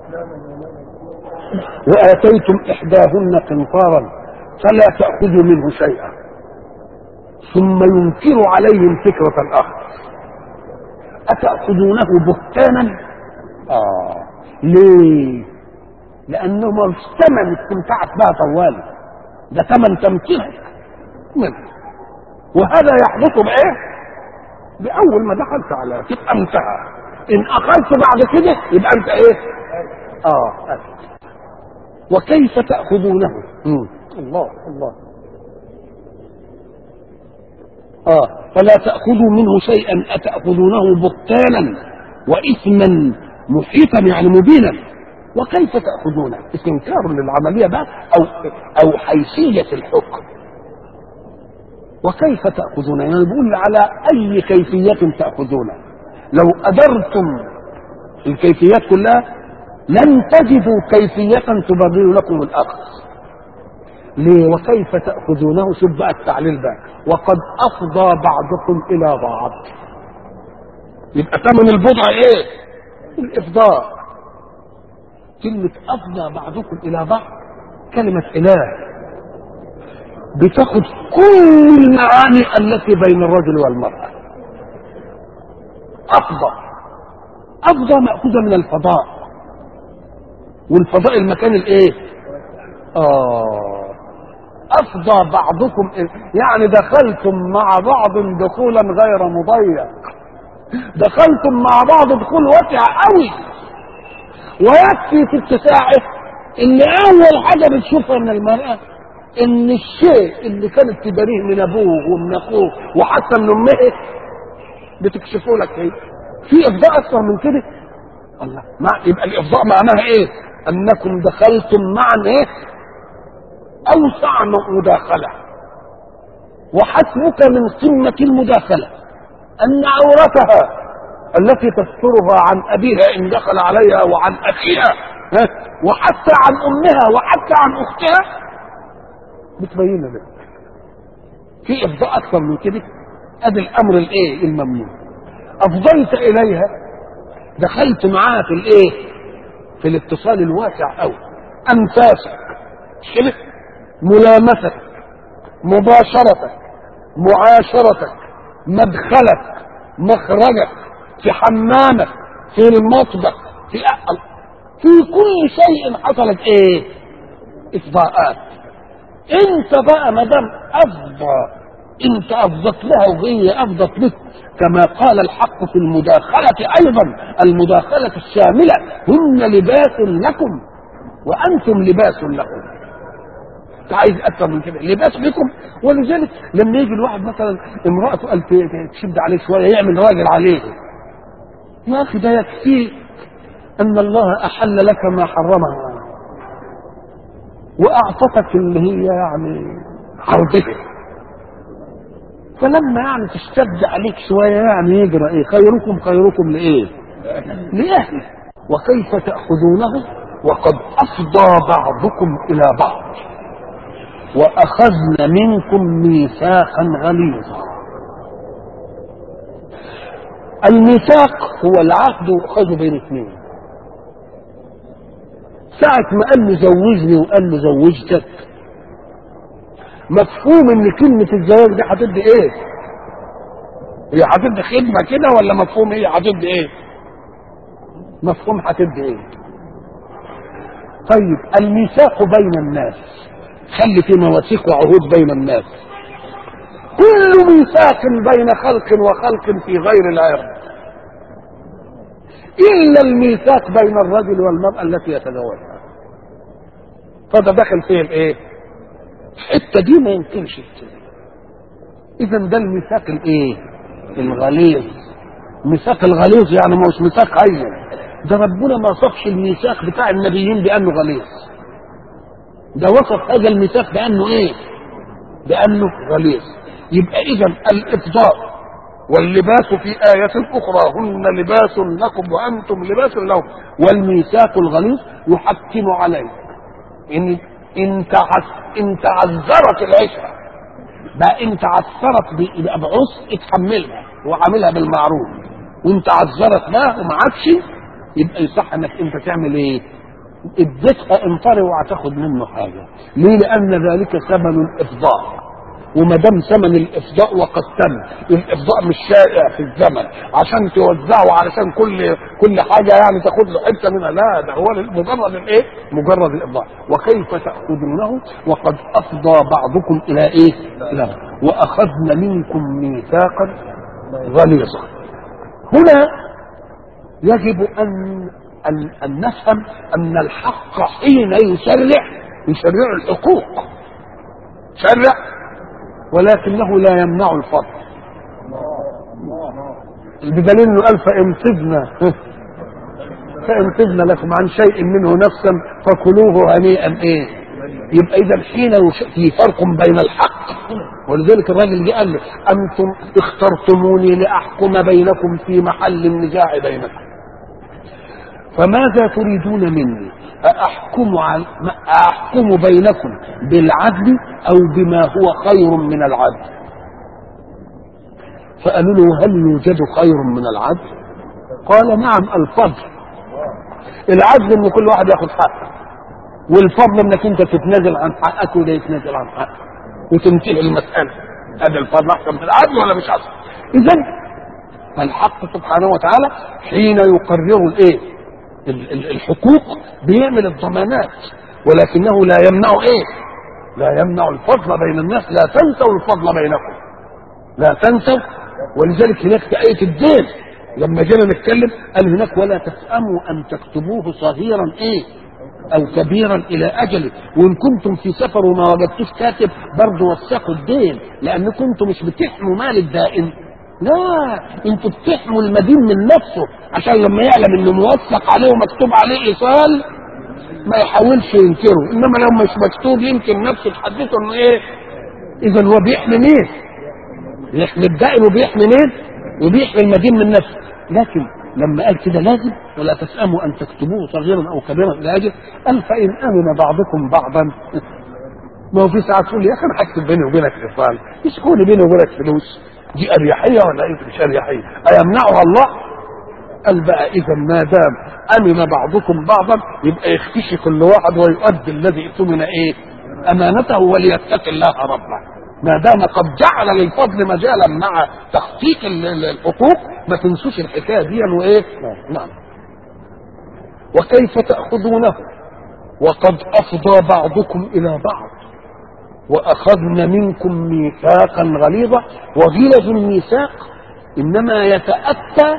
وآتيتم إحداهن قنطارا فلا تأخذوا منه شيئا ثم ينكر عليهم فكرة الأخذ أتأخذونه بهتانا؟ آه ليه؟ لأنه مش ثمن استمتعت بها طوالي ده ثمن تمكينك منه وهذا يحدث بإيه؟ بأول ما دخلت على تبقى انتهى إن أخذت بعد كده يبقى أنت إيه؟ آه أكل. وكيف تأخذونه مم. الله الله آه فلا تأخذوا منه شيئا أتأخذونه بهتانا وإثما محيطا يعني مبينا وكيف تأخذونه استنكار للعملية بقى أو أو حيثية الحكم وكيف تأخذونه يعني بيقول على أي كيفية تأخذونه لو أدرتم الكيفيات كلها لن تجدوا كيفية تبرر لكم الأخذ ليه وكيف تأخذونه شوف بقى التعليل بقى وقد أفضى بعضكم إلى بعض يبقى ثمن البضع إيه؟ الإفضاء كلمة أفضى بعضكم إلى بعض كلمة إله بتاخد كل المعاني التي بين الرجل والمرأة أفضى أفضى مأخوذة من الفضاء والفضاء المكان الايه اه افضى بعضكم يعني دخلتم مع بعض دخولا غير مضيق دخلتم مع بعض دخول واسع قوي ويكفي في اتساعه ان اول حاجه بتشوفها من المراه ان الشيء اللي كانت تباريه من ابوه ومن اخوه وحتى من امه بتكشفه لك ايه في افضاء اكثر من كده الله ما يبقى الافضاء معناها ايه انكم دخلتم معا ايه اوسع مداخله وحسبك من قمه المداخله ان عورتها التي تسترها عن ابيها ان دخل عليها وعن اخيها ها؟ وحتى عن امها وحتى عن اختها بتبين لك في افضاء اكثر من كده ادي الامر الايه الممنوع افضيت اليها دخلت معاها في الايه في الاتصال الواسع قوي انفاسك كده ملامستك مباشرتك معاشرتك مدخلك مخرجك في حمامك في المطبخ في أقل. في كل شيء حصلت ايه افضاءات انت بقى ما دام افضى انت افضت لها وهي افضت لك كما قال الحق في المداخلة ايضا المداخلة الشاملة هن لباس لكم وانتم لباس لكم انت عايز اكثر من كده لباس لكم ولذلك لما يجي الواحد مثلا امرأته قال تشد عليه شوية يعمل راجل عليه يا اخي ده يكفيك ان الله احل لك ما حرمه واعطتك اللي هي يعني عرضتك فلما يعني تشتد عليك شويه يعني يجرى ايه خيركم خيركم لايه لاهله وكيف تاخذونه وقد افضى بعضكم الى بعض واخذن منكم ميثاقا غليظا الميثاق هو العهد يؤخذ بين اثنين ساعة ما قال له زوجني وقال له زوجتك مفهوم ان كلمة الزواج دي هتدي ايه؟ هي هتدي خدمة كده ولا مفهوم ايه هتدي ايه؟ مفهوم هتدي ايه؟ طيب الميثاق بين الناس خلي في مواثيق وعهود بين الناس كل ميثاق بين خلق وخلق في غير العرض الا الميثاق بين الرجل والمراه التي يتزوجها فده داخل فيه الايه الحته دي ما يمكنش اذا ده الميثاق الايه الغليظ الميثاق الغليظ يعني ما هوش ميثاق عين ده ربنا ما وصفش الميثاق بتاع النبيين بانه غليظ ده وصف هذا الميثاق بانه ايه بانه غليظ يبقى اذا الافضاء واللباس في آية أخرى هن لباس لكم وأنتم لباس لهم والميثاق الغليظ يحكم عليك إن إن تعس إن تعذرت العشرة بقى إن تعثرت يبقى بعسر اتحملها وعاملها بالمعروف وإن تعذرت بقى وما عادش يبقى يصح إنك أنت تعمل إيه؟ اديتها انطري وهتاخد منه حاجة ليه لأن ذلك ثمن الإفضاء وما دام ثمن الافضاء وقد تم الافضاء مش شائع في الزمن عشان توزعه علشان كل كل حاجه يعني تاخد له حته منها لا ده هو مجرد الايه؟ مجرد الافضاء وكيف تاخذونه وقد افضى بعضكم الى ايه؟ الى واخذن منكم ميثاقا غليظا هنا يجب ان ان, أن نفهم ان الحق حين يشرع يشرع الحقوق شرع ولكنه لا يمنع الفضل بدليل انه قال فان طبنا فان طبنا لكم عن شيء منه نفسا فكلوه هنيئا ايه يبقى اذا حين في فرق بين الحق ولذلك الراجل جه قال له انتم اخترتموني لاحكم بينكم في محل النزاع بينكم فماذا تريدون مني أحكم, عن أحكم بينكم بالعدل أو بما هو خير من العدل فقالوا له هل يوجد خير من العدل قال نعم الفضل العدل ان كل واحد ياخد حقه والفضل انك انت تتنازل عن حقك وده يتنازل عن حقه وتنتهي المسألة هذا الفضل احسن من العدل ولا مش احسن اذا الحق سبحانه وتعالى حين يقرر الايه الحقوق بيعمل الضمانات ولكنه لا يمنع ايه لا يمنع الفضل بين الناس لا تنسوا الفضل بينكم لا تنسوا ولذلك هناك في آية الدين لما جينا نتكلم قال هناك ولا تسأموا أن تكتبوه صغيرا إيه أو كبيرا إلى أجله وإن كنتم في سفر وما وجدتوش كاتب برضه وثقوا الدين لأنكم انتم مش بتحموا مال الدائن لا انتوا بتحموا المدين من نفسه عشان لما يعلم انه موثق عليه ومكتوب عليه ايصال ما يحاولش ينكره انما لو مش مكتوب يمكن نفسه تحدثه انه ايه اذا هو بيحمي مين بيحمي الدائن وبيحمي مين وبيحمي المدين من نفسه لكن لما قال كده لازم ولا تسأموا أن تكتبوه صغيرا أو كبيرا إلى أجل قال فإن أمن بعضكم بعضا ما هو في ساعات تقول لي يا أخي أنا هكتب بيني وبينك إيصال يسكوني بيني وبينك فلوس دي أريحية ولا إيه مش أريحية أيمنعها الله قال بقى إذا ما دام أمن بعضكم بعضا يبقى يختشي كل واحد ويؤدي الذي اؤتمن إيه أمانته وليتق الله ربه ما دام قد جعل للفضل مجالا مع تحقيق الحقوق ما تنسوش الحكايه دي وايه؟ نعم. وكيف تاخذونه وقد افضى بعضكم الى بعض وأخذن منكم ميثاقا غليظا وغلظ الميثاق إنما يتأتى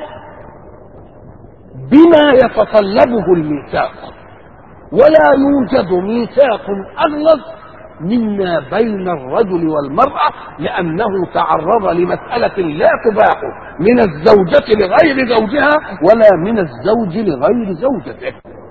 بما يتطلبه الميثاق ولا يوجد ميثاق أغلظ مما بين الرجل والمرأة لأنه تعرض لمسألة لا تباح من الزوجة لغير زوجها ولا من الزوج لغير زوجته